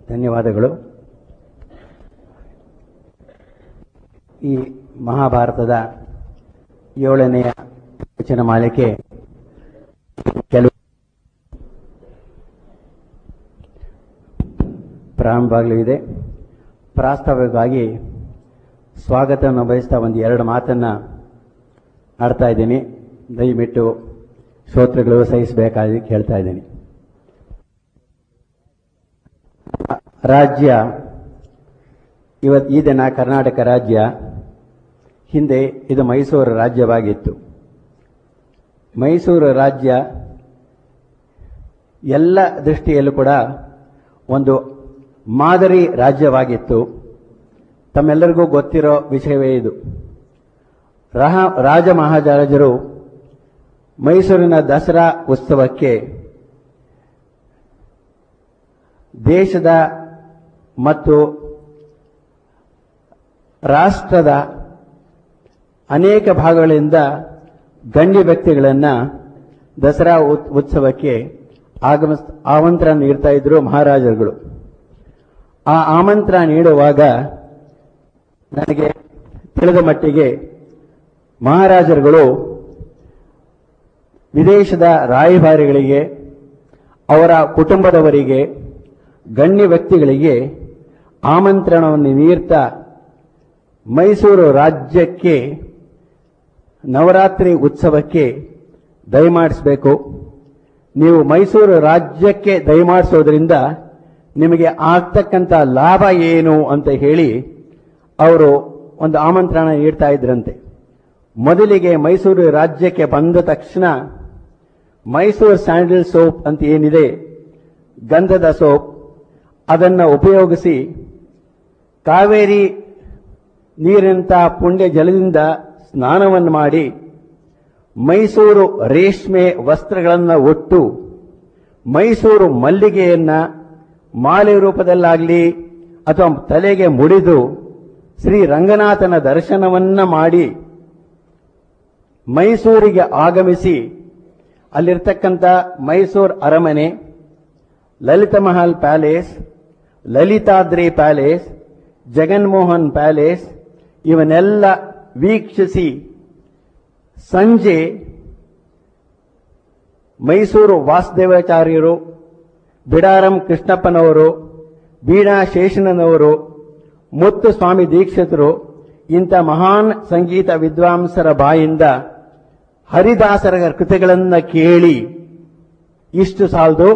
ಧನ್ಯವಾದಗಳು ಈ ಮಹಾಭಾರತದ ಏಳನೆಯ ವಚನ ಮಾಲಿಕೆ ಕೆಲವು ಪ್ರಾರಂಭವಾಗಲಿದೆ ಪ್ರಾಸ್ತಾವಿಕವಾಗಿ ಸ್ವಾಗತವನ್ನು ಬಯಸ್ತಾ ಒಂದು ಎರಡು ಮಾತನ್ನ ಆಡ್ತಾ ಇದ್ದೀನಿ ದಯವಿಟ್ಟು ಶ್ರೋತೃಗಳು ಸಹಿಸಬೇಕಾಗಿ ಕೇಳ್ತಾ ಇದ್ದೀನಿ ರಾಜ್ಯ ಇವತ್ತು ಈ ದಿನ ಕರ್ನಾಟಕ ರಾಜ್ಯ ಹಿಂದೆ ಇದು ಮೈಸೂರು ರಾಜ್ಯವಾಗಿತ್ತು ಮೈಸೂರು ರಾಜ್ಯ ಎಲ್ಲ ದೃಷ್ಟಿಯಲ್ಲೂ ಕೂಡ ಒಂದು ಮಾದರಿ ರಾಜ್ಯವಾಗಿತ್ತು ತಮ್ಮೆಲ್ಲರಿಗೂ ಗೊತ್ತಿರೋ ವಿಷಯವೇ ಇದು ರಹ ರಾಜ ಮಹಾರಾಜರು ಮೈಸೂರಿನ ದಸರಾ ಉತ್ಸವಕ್ಕೆ ದೇಶದ ಮತ್ತು ರಾಷ್ಟ್ರದ ಅನೇಕ ಭಾಗಗಳಿಂದ ಗಣ್ಯ ವ್ಯಕ್ತಿಗಳನ್ನು ದಸರಾ ಉತ್- ಉತ್ಸವಕ್ಕೆ ಆಗಮಿಸ್ ಆಮಂತ್ರಣ ನೀಡ್ತಾ ಇದ್ರು ಮಹಾರಾಜರುಗಳು ಆ ಆಮಂತ್ರಣ ನೀಡುವಾಗ ನನಗೆ ತಿಳಿದ ಮಟ್ಟಿಗೆ ಮಹಾರಾಜರುಗಳು ವಿದೇಶದ ರಾಯಭಾರಿಗಳಿಗೆ ಅವರ ಕುಟುಂಬದವರಿಗೆ ಗಣ್ಯ ವ್ಯಕ್ತಿಗಳಿಗೆ ಆಮಂತ್ರಣವನ್ನು ನೀಡ್ತಾ ಮೈಸೂರು ರಾಜ್ಯಕ್ಕೆ ನವರಾತ್ರಿ ಉತ್ಸವಕ್ಕೆ ದಯಮಾಡಿಸಬೇಕು ನೀವು ಮೈಸೂರು ರಾಜ್ಯಕ್ಕೆ ದಯಮಾಡಿಸೋದ್ರಿಂದ ನಿಮಗೆ ಆಗ್ತಕ್ಕಂಥ ಲಾಭ ಏನು ಅಂತ ಹೇಳಿ ಅವರು ಒಂದು ಆಮಂತ್ರಣ ನೀಡ್ತಾ ಇದ್ರಂತೆ ಮೊದಲಿಗೆ ಮೈಸೂರು ರಾಜ್ಯಕ್ಕೆ ಬಂದ ತಕ್ಷಣ ಮೈಸೂರು ಸ್ಯಾಂಡಲ್ ಸೋಪ್ ಅಂತ ಏನಿದೆ ಗಂಧದ ಸೋಪ್ ಅದನ್ನು ಉಪಯೋಗಿಸಿ ಕಾವೇರಿ ನೀರಿನಂಥ ಪುಣ್ಯ ಜಲದಿಂದ ಸ್ನಾನವನ್ನು ಮಾಡಿ ಮೈಸೂರು ರೇಷ್ಮೆ ವಸ್ತ್ರಗಳನ್ನು ಒಟ್ಟು ಮೈಸೂರು ಮಲ್ಲಿಗೆಯನ್ನ ಮಾಲೆ ರೂಪದಲ್ಲಾಗಲಿ ಅಥವಾ ತಲೆಗೆ ಮುಡಿದು ಶ್ರೀ ರಂಗನಾಥನ ದರ್ಶನವನ್ನ ಮಾಡಿ ಮೈಸೂರಿಗೆ ಆಗಮಿಸಿ ಅಲ್ಲಿರ್ತಕ್ಕಂಥ ಮೈಸೂರು ಅರಮನೆ Lalitha Mahal palace Lalithadri palace Jaganmohan palace ಇವನ್ನೆಲ್ಲ ವೀಕ್ಷಿಸಿ ಸಂಜೆ ಮೈಸೂರು ವಾಸುದೇವಾಚಾರ್ಯರು ಬಿಡಾರಂ ಕೃಷ್ಣಪ್ಪನವರು ಬೀಣಾ ಶೇಷಣ್ಣನವರು ಮುತ್ತು ಸ್ವಾಮಿ ದೀಕ್ಷಿತರು ಇಂಥ ಮಹಾನ್ ಸಂಗೀತ ವಿದ್ವಾಂಸರ ಬಾಯಿಂದ ಹರಿದಾಸರ ಕೃತಿಗಳನ್ನು ಕೇಳಿ ಇಷ್ಟು ಸಾಲದು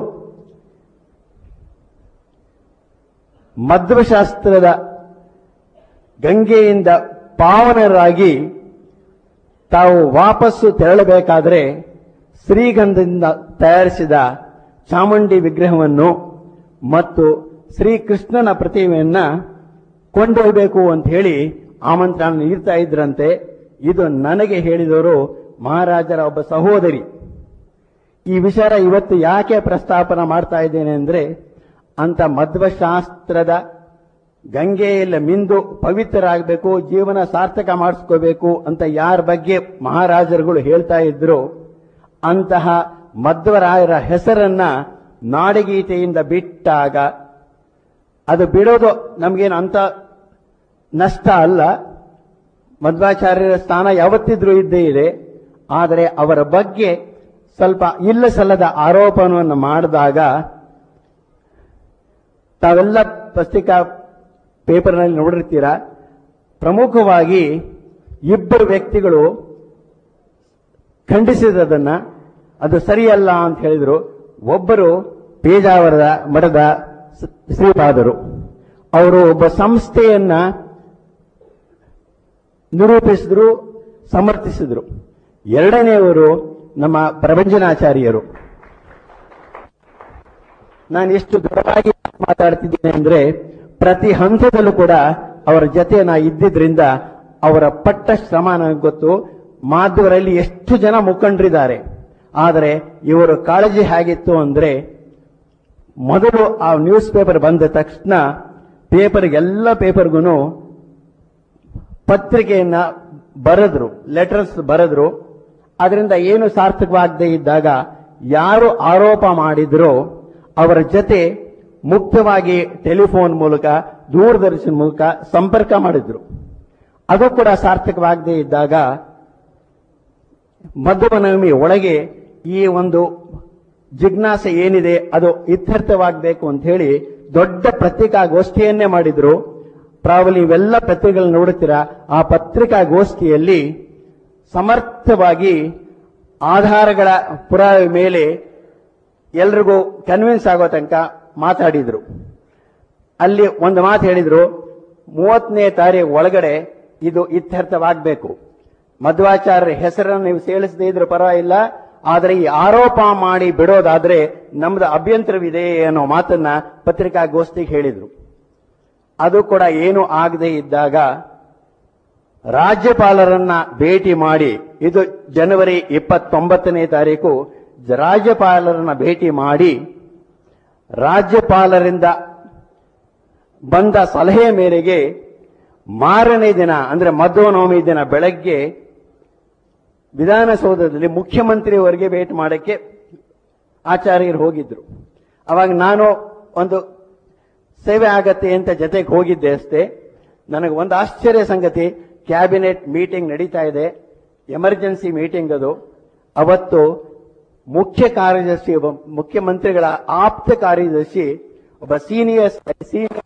ಮಧ್ವಶಾಸ್ತ್ರದ ಗಂಗೆಯಿಂದ ಪಾವನರಾಗಿ ತಾವು ವಾಪಸ್ಸು ತೆರಳಬೇಕಾದರೆ ಶ್ರೀಗಂಧದಿಂದ ತಯಾರಿಸಿದ ಚಾಮುಂಡಿ ವಿಗ್ರಹವನ್ನು ಮತ್ತು ಶ್ರೀಕೃಷ್ಣನ ಪ್ರತಿಮೆಯನ್ನ ಕೊಂಡೊಯ್ಯಬೇಕು ಅಂತ ಹೇಳಿ ಆಮಂತ್ರಣ ನೀಡ್ತಾ ಇದ್ರಂತೆ ಇದು ನನಗೆ ಹೇಳಿದವರು ಮಹಾರಾಜರ ಒಬ್ಬ ಸಹೋದರಿ ಈ ವಿಚಾರ ಇವತ್ತು ಯಾಕೆ ಪ್ರಸ್ತಾಪನ ಮಾಡ್ತಾ ಇದ್ದೇನೆ ಅಂದ್ರೆ ಅಂತ ಮಧ್ವಶಾಸ್ತ್ರದ ಗಂಗೆಯಲ್ಲ ಮಿಂದು ಪವಿತ್ರರಾಗಬೇಕು ಜೀವನ ಸಾರ್ಥಕ ಮಾಡಿಸ್ಕೋಬೇಕು ಅಂತ ಯಾರ ಬಗ್ಗೆ ಮಹಾರಾಜರುಗಳು ಹೇಳ್ತಾ ಇದ್ರು ಅಂತಹ ಮಧ್ವರಾಯರ ಹೆಸರನ್ನ ನಾಡಗೀತೆಯಿಂದ ಬಿಟ್ಟಾಗ ಅದು ಬಿಡೋದು ನಮಗೇನು ಅಂತ ನಷ್ಟ ಅಲ್ಲ ಮಧ್ವಾಚಾರ್ಯರ ಸ್ಥಾನ ಯಾವತ್ತಿದ್ರೂ ಇದ್ದೇ ಇದೆ ಆದರೆ ಅವರ ಬಗ್ಗೆ ಸ್ವಲ್ಪ ಇಲ್ಲ ಸಲ್ಲದ ಆರೋಪವನ್ನು ಮಾಡಿದಾಗ ತಾವೆಲ್ಲ ಪತ್ರಿಕಾ ಪೇಪರ್ನಲ್ಲಿ ನೋಡಿರ್ತೀರಾ ಪ್ರಮುಖವಾಗಿ ಇಬ್ಬರು ವ್ಯಕ್ತಿಗಳು ಖಂಡಿಸಿದದನ್ನ ಅದು ಸರಿಯಲ್ಲ ಅಂತ ಹೇಳಿದ್ರು ಒಬ್ಬರು ಪೇಜಾವರದ ಮಠದ ಸ್- ಶ್ರೀಪಾದರು ಅವರು ಒಬ್ಬ ಸಂಸ್ಥೆಯನ್ನ ನಿರೂಪಿಸಿದ್ರು ಸಮರ್ಥಿಸಿದ್ರು ಎರಡನೆಯವರು ನಮ್ಮ ಪ್ರಭಂಜನಾಚಾರ್ಯರು ನಾನು ಎಷ್ಟು ದೃಢವಾಗಿ ಮಾತಾಡ್ತಿದ್ದೇನೆ ಅಂದ್ರೆ ಪ್ರತಿ ಹಂತದಲ್ಲೂ ಕೂಡ ಅವರ ಜೊತೆ ನಾ ಇದ್ದಿದ್ರಿಂದ ಅವರ ಪಟ್ಟ ಶ್ರಮ ನನಗೆ ಗೊತ್ತು ಮಾಧ್ವರಲ್ಲಿ ಎಷ್ಟು ಜನ ಮುಖಂಡರಿದ್ದಾರೆ ಆದರೆ ಇವರ ಕಾಳಜಿ ಹೇಗಿತ್ತು ಅಂದ್ರೆ ಮೊದಲು ಆ ನ್ಯೂಸ್ ಪೇಪರ್ ಬಂದ ತಕ್ಷಣ ಪೇಪರ್ ಎಲ್ಲ ಪೇಪರ್ಗೂ ಪತ್ರಿಕೆಯನ್ನ ಬರೆದ್ರು ಲೆಟರ್ಸ್ ಬರೆದ್ರು ಅದರಿಂದ ಏನು ಸಾರ್ಥಕವಾಗದೇ ಇದ್ದಾಗ ಯಾರು ಆರೋಪ ಮಾಡಿದ್ರೋ ಅವರ ಜೊತೆ ಮುಕ್ತವಾಗಿ ಟೆಲಿಫೋನ್ ಮೂಲಕ ದೂರದರ್ಶನ ಮೂಲಕ ಸಂಪರ್ಕ ಮಾಡಿದ್ರು ಅದು ಕೂಡ ಸಾರ್ಥಕವಾಗದೇ ಇದ್ದಾಗ ಮಧ್ಯವನವಮಿ ಒಳಗೆ ಈ ಒಂದು ಜಿಜ್ಞಾಸೆ ಏನಿದೆ ಅದು ಇತ್ಯರ್ಥವಾಗಬೇಕು ಅಂತ ಹೇಳಿ ದೊಡ್ಡ ಪತ್ರಿಕಾಗೋಷ್ಠಿಯನ್ನೇ ಮಾಡಿದ್ರು ಪ್ರಾಬಲಿ ಇವೆಲ್ಲ ಪತ್ರಿಕೆಗಳು ನೋಡುತ್ತೀರಾ ಆ ಪತ್ರಿಕಾಗೋಷ್ಠಿಯಲ್ಲಿ ಸಮರ್ಥವಾಗಿ ಆಧಾರಗಳ ಪುರಾವೆ ಮೇಲೆ ಎಲ್ರಿಗೂ ಕನ್ವಿನ್ಸ್ ಆಗೋ ತನಕ ಮಾತಾಡಿದ್ರು ಅಲ್ಲಿ ಒಂದು ಮಾತು ಹೇಳಿದ್ರು ಮೂವತ್ತನೇ ತಾರೀಕು ಒಳಗಡೆ ಇದು ಇತ್ಯರ್ಥವಾಗಬೇಕು ಮಧ್ವಾಚಾರ್ಯರ ಹೆಸರನ್ನು ನೀವು ಸೇಳಿಸದೇ ಇದ್ರೂ ಪರವಾಗಿಲ್ಲ ಆದರೆ ಈ ಆರೋಪ ಮಾಡಿ ಬಿಡೋದಾದ್ರೆ ನಮ್ದು ಅಭ್ಯಂತರವಿದೆ ಅನ್ನೋ ಮಾತನ್ನ ಪತ್ರಿಕಾಗೋಷ್ಠಿಗೆ ಹೇಳಿದ್ರು ಅದು ಕೂಡ ಏನು ಆಗದೆ ಇದ್ದಾಗ ರಾಜ್ಯಪಾಲರನ್ನ ಭೇಟಿ ಮಾಡಿ ಇದು ಜನವರಿ ಇಪ್ಪತ್ತೊಂಬತ್ತನೇ ತಾರೀಕು ರಾಜ್ಯಪಾಲರನ್ನ ಭೇಟಿ ಮಾಡಿ ರಾಜ್ಯಪಾಲರಿಂದ ಬಂದ ಸಲಹೆ ಮೇರೆಗೆ ಮಾರನೇ ದಿನ ಅಂದ್ರೆ ಮಧ್ವನವಮಿ ದಿನ ಬೆಳಗ್ಗೆ ವಿಧಾನಸೌಧದಲ್ಲಿ ಮುಖ್ಯಮಂತ್ರಿಯವರಿಗೆ ಭೇಟಿ ಮಾಡಕ್ಕೆ ಆಚಾರ್ಯರು ಹೋಗಿದ್ರು ಅವಾಗ ನಾನು ಒಂದು ಸೇವೆ ಆಗತ್ತೆ ಅಂತ ಜೊತೆಗೆ ಹೋಗಿದ್ದೆ ಅಷ್ಟೇ ನನಗೆ ಒಂದು ಆಶ್ಚರ್ಯ ಸಂಗತಿ ಕ್ಯಾಬಿನೆಟ್ ಮೀಟಿಂಗ್ ನಡೀತಾ ಇದೆ ಎಮರ್ಜೆನ್ಸಿ ಮೀಟಿಂಗ್ ಅದು ಅವತ್ತು ಮುಖ್ಯ ಕಾರ್ಯದರ್ಶಿ ಒಬ್ಬ ಮುಖ್ಯಮಂತ್ರಿಗಳ ಆಪ್ತ ಕಾರ್ಯದರ್ಶಿ ಒಬ್ಬ senior senior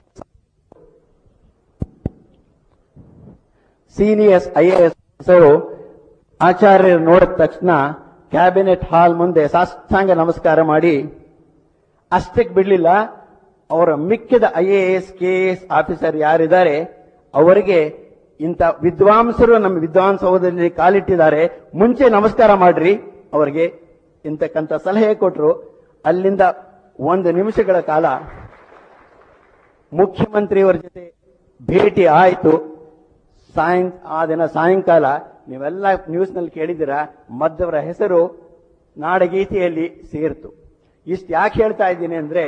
seniors I A S ಆಚಾರ್ಯರು ನೋಡಿದ ತಕ್ಷಣ ಕ್ಯಾಬಿನೆಟ್ ಹಾಲ್ ಮುಂದೆ ಸಾಷ್ಟಾಂಗ ನಮಸ್ಕಾರ ಮಾಡಿ ಅಷ್ಟಕ್ಕೆ ಬಿಡಲಿಲ್ಲ ಅವರ ಮಿಕ್ಕಿದ I A S K S officer ಯಾರಿದ್ದಾರೆ ಅವರಿಗೆ ಇಂಥ ವಿದ್ವಾಂಸರು ನಮ್ಮ ವಿದ್ವಾಂಸೌಧದಲ್ಲಿ ಕಾಲಿಟ್ಟಿದ್ದಾರೆ ಮುಂಚೆ ನಮಸ್ಕಾರ ಮಾಡ್ರಿ ಅವರಿಗೆ ಇಂತಕ್ಕಂಥ ಸಲಹೆ ಕೊಟ್ಟರು ಅಲ್ಲಿಂದ ಒಂದು ನಿಮಿಷಗಳ ಕಾಲ ಮುಖ್ಯಮಂತ್ರಿಯವರ ಜೊತೆ ಭೇಟಿ ಆಯಿತು ಸಾಯಂ ಆ ದಿನ ಸಾಯಂಕಾಲ ನೀವೆಲ್ಲ ನ್ಯೂಸ್ನಲ್ಲಿ ಕೇಳಿದ್ದೀರಾ ಮದ್ದವರ ಹೆಸರು ನಾಡಗೀತೆಯಲ್ಲಿ ಸೇರ್ತು ಇಷ್ಟು ಯಾಕೆ ಹೇಳ್ತಾ ಇದ್ದೀನಿ ಅಂದ್ರೆ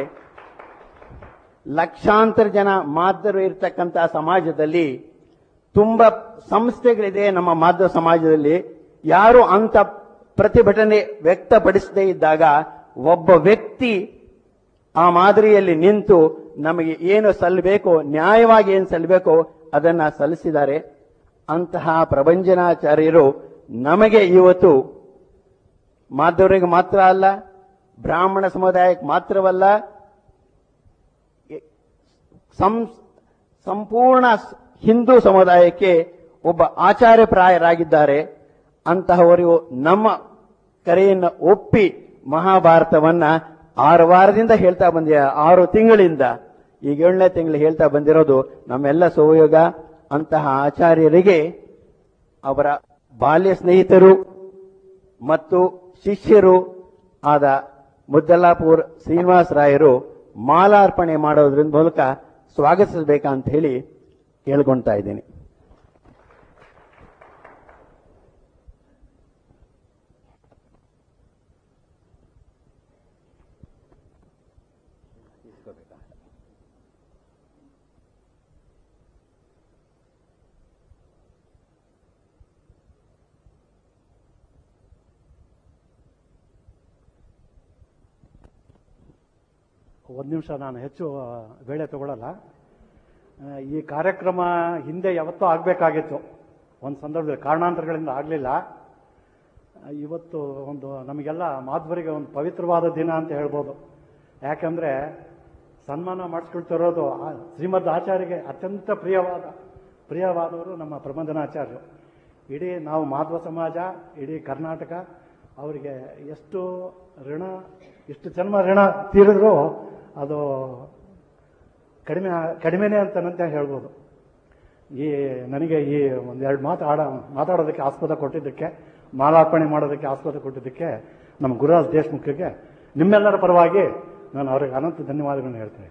ಲಕ್ಷಾಂತರ ಜನ ಮಾಧ್ಯರು ಇರ್ತಕ್ಕಂಥ ಸಮಾಜದಲ್ಲಿ ತುಂಬಾ ಸಂಸ್ಥೆಗಳಿದೆ ನಮ್ಮ ಮಾಧ್ವ ಸಮಾಜದಲ್ಲಿ ಯಾರು ಅಂತ ಪ್ರತಿಭಟನೆ ವ್ಯಕ್ತಪಡಿಸದೇ ಇದ್ದಾಗ ಒಬ್ಬ ವ್ಯಕ್ತಿ ಆ ಮಾದರಿಯಲ್ಲಿ ನಿಂತು ನಮಗೆ ಏನು ಸಲ್ಲಬೇಕೋ ನ್ಯಾಯವಾಗಿ ಏನು ಸಲ್ಲಬೇಕೋ ಅದನ್ನ ಸಲ್ಲಿಸಿದ್ದಾರೆ ಅಂತಹ ಪ್ರಭಂಜನಾಚಾರ್ಯರು ನಮಗೆ ಇವತ್ತು ಮಾಧವರಿಗೆ ಮಾತ್ರ ಅಲ್ಲ ಬ್ರಾಹ್ಮಣ ಸಮುದಾಯಕ್ಕೆ ಮಾತ್ರವಲ್ಲ ಸಂ- ಸಂಪೂರ್ಣ ಸ್- ಹಿಂದೂ ಸಮುದಾಯಕ್ಕೆ ಒಬ್ಬ ಆಚಾರ್ಯಪ್ರಾಯರಾಗಿದ್ದಾರೆ ಅಂತಹವರು ನಮ್ಮ ಕರೆಯನ್ನು ಒಪ್ಪಿ ಮಹಾಭಾರತವನ್ನ ಆರು ವಾರದಿಂದ ಹೇಳ್ತಾ ಬಂದ ಆರು ತಿಂಗಳಿಂದ ಈಗ ಏಳನೇ ತಿಂಗಳು ಹೇಳ್ತಾ ಬಂದಿರೋದು ನಮ್ಮೆಲ್ಲ ಸಹಯೋಗ ಅಂತಹ ಆಚಾರ್ಯರಿಗೆ ಅವರ ಬಾಲ್ಯ ಸ್ನೇಹಿತರು ಮತ್ತು ಶಿಷ್ಯರು ಆದ ಮುದ್ದಲ್ಲಾಪುರ್ ಶ್ರೀನಿವಾಸ ರಾಯರು ಮಾಲಾರ್ಪಣೆ ಮಾಡೋದ್ರಿಂದ ಮೂಲಕ ಸ್ವಾಗತಿಸಬೇಕಂತ ಹೇಳಿ ಕೇಳ್ಕೊಳ್ತಾ ಇದ್ದೀನಿ ಒಂದು ನಿಮಿಷ ನಾನು ಹೆಚ್ಚು ವೇಳೆ ತಗೊಳ್ಳಲ್ಲ ಆ, ಈ ಕಾರ್ಯಕ್ರಮ ಹಿಂದೆ ಯಾವತ್ತೂ ಆಗಬೇಕಾಗಿತ್ತು ಒಂದು ಸಂದರ್ಭದಲ್ಲಿ ಕಾರಣಾಂತರಗಳಿಂದ ಆಗಲಿಲ್ಲ ಇವತ್ತು ಒಂದು ನಮಗೆಲ್ಲ ಮಾಧ್ವರಿಗೆ ಒಂದು ಪವಿತ್ರವಾದ ದಿನ ಅಂತ ಹೇಳ್ಬೋದು ಯಾಕಂದರೆ ಸನ್ಮಾನ ಮಾಡಿಸ್ಕೊಳ್ತಿರೋದು ಆ ಶ್ರೀಮದ್ ಆಚಾರ್ಯಗೆ ಅತ್ಯಂತ ಪ್ರಿಯವಾದ ಪ್ರಿಯವಾದವರು ನಮ್ಮ ಪ್ರಬಂಧನಾಚಾರ್ಯರು ಇಡೀ ನಾವು ಮಾಧ್ವ ಸಮಾಜ ಇಡೀ ಕರ್ನಾಟಕ ಅವರಿಗೆ ಎಷ್ಟು ಋಣ ಇಷ್ಟು ಜನ್ಮ ಋಣ ತೀರಿದ್ರು ಅದು ಕಡಿಮೆ ಕಡಿಮೆನೇ ಅಂತನಂತೆ ಹೇಳ್ಬೋದು ಈ ನನಗೆ ಈ ಒಂದೆರಡು ಮಾತು ಆಡ ಮಾತಾಡೋದಕ್ಕೆ ಆಸ್ಪದ ಕೊಟ್ಟಿದ್ದಕ್ಕೆ ಮಾಲಾರ್ಪಣೆ ಮಾಡೋದಕ್ಕೆ ಆಸ್ಪದ ಕೊಟ್ಟಿದ್ದಕ್ಕೆ ನಮ್ಮ ಗುರುರಾಜ್ ದೇಶಮುಖಗೆ ನಿಮ್ಮೆಲ್ಲರ ಪರವಾಗಿ ನಾನು ಅವರಿಗೆ ಅನಂತ ಧನ್ಯವಾದಗಳನ್ನು ಹೇಳ್ತೇನೆ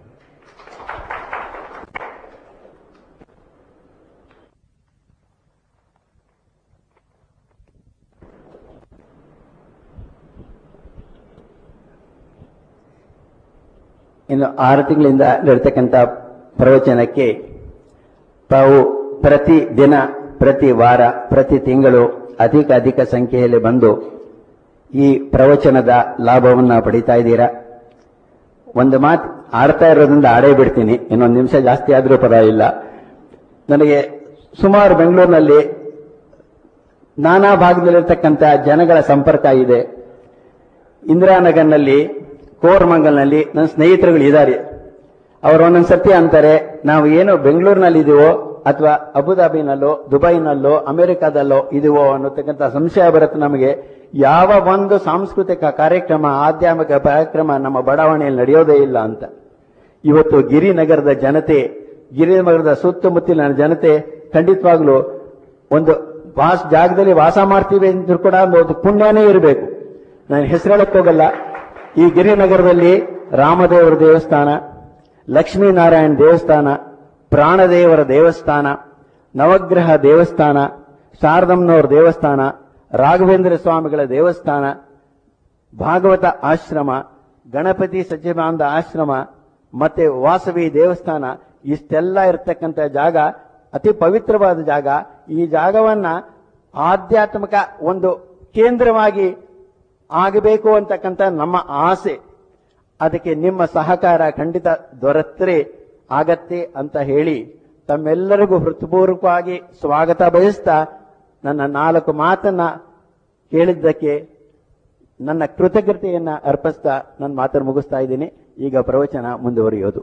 ಇನ್ನು ಆರು ತಿಂಗಳಿಂದ ನಡೀತಕ್ಕಂಥ ಪ್ರವಚನಕ್ಕೆ ತಾವು ಪ್ರತಿ ದಿನ ಪ್ರತಿ ವಾರ ಪ್ರತಿ ತಿಂಗಳು ಅಧಿಕ ಅಧಿಕ ಸಂಖ್ಯೆಯಲ್ಲಿ ಬಂದು ಈ ಪ್ರವಚನದ ಲಾಭವನ್ನು ಪಡಿತಾ ಇದ್ದೀರಾ ಒಂದು ಮಾತು ಆಡ್ತಾ ಇರೋದ್ರಿಂದ ಆಡೇ ಬಿಡ್ತೀನಿ ಇನ್ನೊಂದು ನಿಮಿಷ ಜಾಸ್ತಿ ಆದ್ರೂ ಪರವಾಗಿಲ್ಲ ನನಗೆ ಸುಮಾರು ಬೆಂಗಳೂರಿನಲ್ಲಿ ನಾನಾ ಭಾಗದಲ್ಲಿರ್ತಕ್ಕಂಥ ಜನಗಳ ಸಂಪರ್ಕ ಇದೆ ಇಂದಿರಾನಗರ್ನಲ್ಲಿ ಕೋರ್ಮಂಗಲ್ನಲ್ಲಿ ನನ್ನ ಸ್ನೇಹಿತರುಗಳು ಇದ್ದಾರೆ ಅವರು ಒಂದೊಂದು ಸತಿ ಅಂತಾರೆ ನಾವು ಏನು ಬೆಂಗಳೂರಿನಲ್ಲಿ ಇದೀವೋ ಅಥವಾ ಅಬುದಾಬಿನಲ್ಲೋ ದುಬೈನಲ್ಲೋ ಅಮೆರಿಕಾದಲ್ಲೋ ಇದೀವೋ ಅನ್ನತಕ್ಕಂಥ ಸಂಶಯ ಬರುತ್ತೆ ನಮಗೆ ಯಾವ ಒಂದು ಸಾಂಸ್ಕೃತಿಕ ಕಾರ್ಯಕ್ರಮ ಆಧ್ಯಾತ್ಮಿಕ ಕಾರ್ಯಕ್ರಮ ನಮ್ಮ ಬಡಾವಣೆಯಲ್ಲಿ ನಡೆಯೋದೇ ಇಲ್ಲ ಅಂತ ಇವತ್ತು ಗಿರಿನಗರದ ಜನತೆ ಗಿರಿನಗರದ ಸುತ್ತಮುತ್ತಲಿನ ಜನತೆ ಖಂಡಿತವಾಗ್ಲೂ ಒಂದು ವಾಸ ಜಾಗದಲ್ಲಿ ವಾಸ ಮಾಡ್ತೀವಿ ಅಂದ್ರೂ ಕೂಡ ಒಂದು ಪುಣ್ಯನೇ ಇರಬೇಕು ನಾನು ಹೆಸರು ಹೇಳಕ್ ಹೋಗಲ್ಲ ಈ ಗಿರಿನಗರದಲ್ಲಿ ರಾಮದೇವರ ದೇವಸ್ಥಾನ ಲಕ್ಷ್ಮೀನಾರಾಯಣ ದೇವಸ್ಥಾನ ಪ್ರಾಣದೇವರ ದೇವಸ್ಥಾನ ನವಗ್ರಹ ದೇವಸ್ಥಾನ ಶಾರದಮ್ಮನವರ ದೇವಸ್ಥಾನ ರಾಘವೇಂದ್ರ ಸ್ವಾಮಿಗಳ ದೇವಸ್ಥಾನ ಭಾಗವತ ಆಶ್ರಮ ಗಣಪತಿ ಸಚಿವಾನಂದ ಆಶ್ರಮ ಮತ್ತೆ ವಾಸವಿ ದೇವಸ್ಥಾನ ಇಷ್ಟೆಲ್ಲ ಇರತಕ್ಕಂಥ ಜಾಗ ಅತಿ ಪವಿತ್ರವಾದ ಜಾಗ ಈ ಜಾಗವನ್ನ ಆಧ್ಯಾತ್ಮಿಕ ಒಂದು ಕೇಂದ್ರವಾಗಿ ಆಗಬೇಕು ಅಂತಕ್ಕಂಥ ನಮ್ಮ ಆಸೆ ಅದಕ್ಕೆ ನಿಮ್ಮ ಸಹಕಾರ ಖಂಡಿತ ದೊರೆತರೆ ಆಗತ್ತೆ ಅಂತ ಹೇಳಿ ತಮ್ಮೆಲ್ಲರಿಗೂ ಹೃತ್ಪೂರ್ವಕವಾಗಿ ಸ್ವಾಗತ ಬಯಸ್ತಾ ನನ್ನ ನಾಲ್ಕು ಮಾತನ್ನ ಕೇಳಿದ್ದಕ್ಕೆ ನನ್ನ ಕೃತಜ್ಞತೆಯನ್ನ ಅರ್ಪಿಸ್ತಾ ನನ್ನ ಮಾತನ್ನು ಮುಗಿಸ್ತಾ ಇದ್ದೀನಿ ಈಗ ಪ್ರವಚನ ಮುಂದುವರಿಯೋದು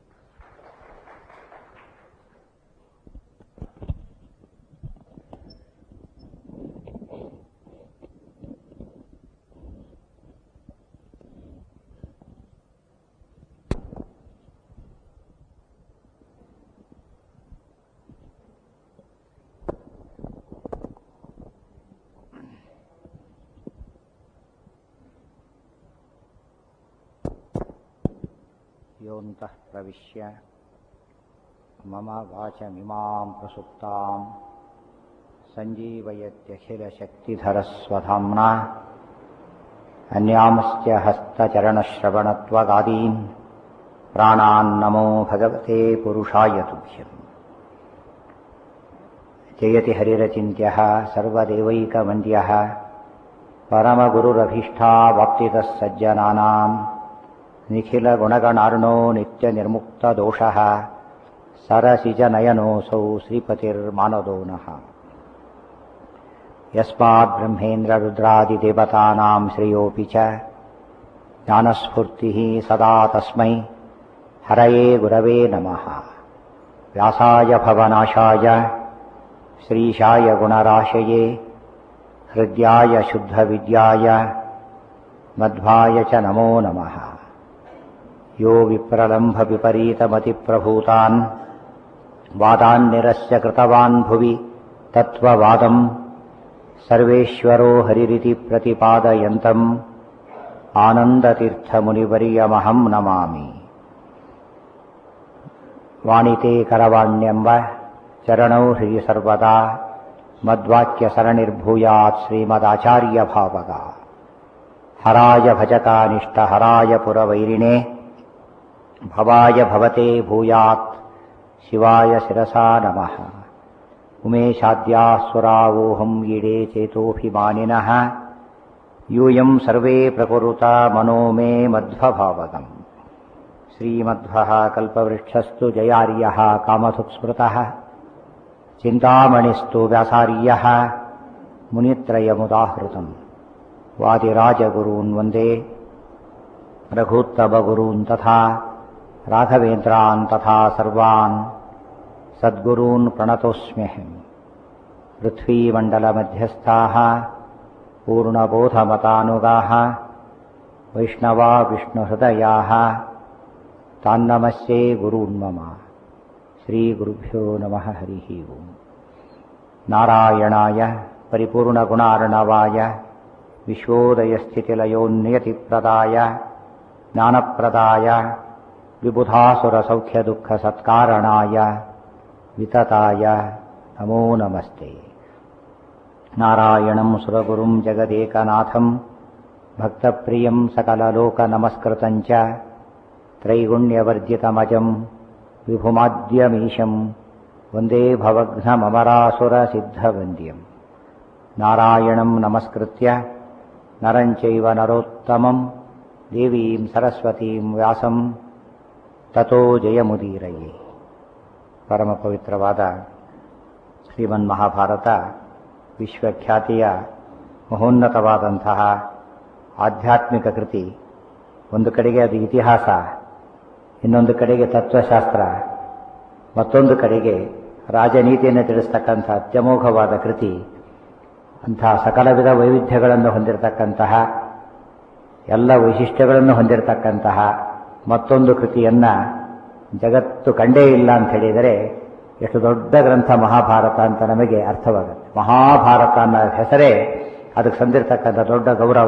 योऽन्तः प्रविश्य मम वाचमिमां प्रसुप्तां सञ्जीवयत्यखिलशक्तिधरस्वधाम्ना अन्यांश्च हस्तचरणश्रवणत्वगादीन् प्राणान्नमो भगवते पुरुषाय तुभ्यम् जयति हरिरचिन्त्यः सर्वदेवैकवन्द्यः परमगुरुरभीष्टावाप्तितः सज्जनानाम् निखिलगुणगणार्णो नित्यनिर्मुक्तदोषः सरसिजनयनोऽसौ श्रीपतिर्मानदो नः यस्माद्ब्रह्मेन्द्ररुद्रादिदेवतानां श्रेयोऽपि च ज्ञानस्फूर्तिः सदा तस्मै हरये गुरवे नमः व्यासाय भवनाशाय श्रीशाय गुणराशये हृद्याय शुद्धविद्याय मध्वाय च नमो नमः यो विप्रलम्भविपरीतमतिप्रभूतान् वादान्निरस्य कृतवान् भुवि तत्त्ववादम् सर्वेश्वरो हरिरिति प्रतिपादयन्तम् आनन्दतीर्थमुनिवर्यमहम् नमामि वाणिते करवाण्यम्ब चरणौ हृदि सर्वदा मद्वाक्यसरणिर्भूयात् श्रीमदाचार्यभावगा हराय भजकानिष्टहराय पुरवैरिणे भवाय भवते भूयात् शिवाय शिरसा नमः उमेशाद्यासुरावोऽहम् ईडे चेतोऽभिमानिनः यूयम् सर्वे प्रकुरुता मनो मे मध्वभावगम् श्रीमध्वः कल्पवृक्षस्तु जयार्यः कामसुस्मृतः चिन्तामणिस्तु व्यासार्यः मुनित्रयमुदाहृतम् वादिराजगुरून् वन्दे रघूत्तमगुरून् तथा राघवेन्द्रान् तथा सर्वान् सद्गुरून् प्रणतोऽस्म्यहम् पृथ्वीमण्डलमध्यस्थाः पूर्णबोधमतानुगाः वैष्णवा विष्णुहृदयाः तान्नमस्ये गुरून् मम श्रीगुरुभ्यो नमः हरिः ओम् नारायणाय परिपूर्णगुणार्णवाय विश्वोदयस्थितिलयोन्नियतिप्रदाय ज्ञानप्रदाय विबुधासुरसौख्यदुःखसत्कारणाय वितताय नमो नमस्ते नारायणं सुरगुरुं जगदेकनाथं भक्तप्रियं सकललोकनमस्कृतं च त्रैगुण्यवर्जितमजं विभुमाद्यमीशं वन्दे भवघ्नममरासुरसिद्धवन्द्यम् नारायणं नमस्कृत्य नरं चैव नरोत्तमं ದೇವೀಂ ಸರಸ್ವತೀಂ ವ್ಯಾಸಂ ತಥೋ ಜಯಮುದೀರಯೇ ಪರಮ ಪವಿತ್ರವಾದ ಶ್ರೀಮನ್ ಮಹಾಭಾರತ ವಿಶ್ವಖ್ಯಾತಿಯ ಮಹೋನ್ನತವಾದಂತಹ ಆಧ್ಯಾತ್ಮಿಕ ಕೃತಿ ಒಂದು ಕಡೆಗೆ ಅದು ಇತಿಹಾಸ ಇನ್ನೊಂದು ಕಡೆಗೆ ತತ್ವಶಾಸ್ತ್ರ ಮತ್ತೊಂದು ಕಡೆಗೆ ರಾಜನೀತಿಯನ್ನು ತಿಳಿಸ್ತಕ್ಕಂಥ ಅತ್ಯಮೋಘವಾದ ಕೃತಿ ಅಂತಹ ಸಕಲ ವಿಧ ವೈವಿಧ್ಯಗಳನ್ನು ಹೊಂದಿರತಕ್ಕಂತಹ ಎಲ್ಲ ವೈಶಿಷ್ಟ್ಯಗಳನ್ನು ಹೊಂದಿರತಕ್ಕಂತಹ ಮತ್ತೊಂದು ಕೃತಿಯನ್ನ ಜಗತ್ತು ಕಂಡೇ ಇಲ್ಲ ಅಂತ ಹೇಳಿದರೆ ಎಷ್ಟು ದೊಡ್ಡ ಗ್ರಂಥ ಮಹಾಭಾರತ ಅಂತ ನಮಗೆ ಅರ್ಥವಾಗುತ್ತೆ ಮಹಾಭಾರತ ಅನ್ನೋ ಹೆಸರೇ ಅದಕ್ಕೆ ಸಂದಿರತಕ್ಕಂಥ ದೊಡ್ಡ ಗೌರವ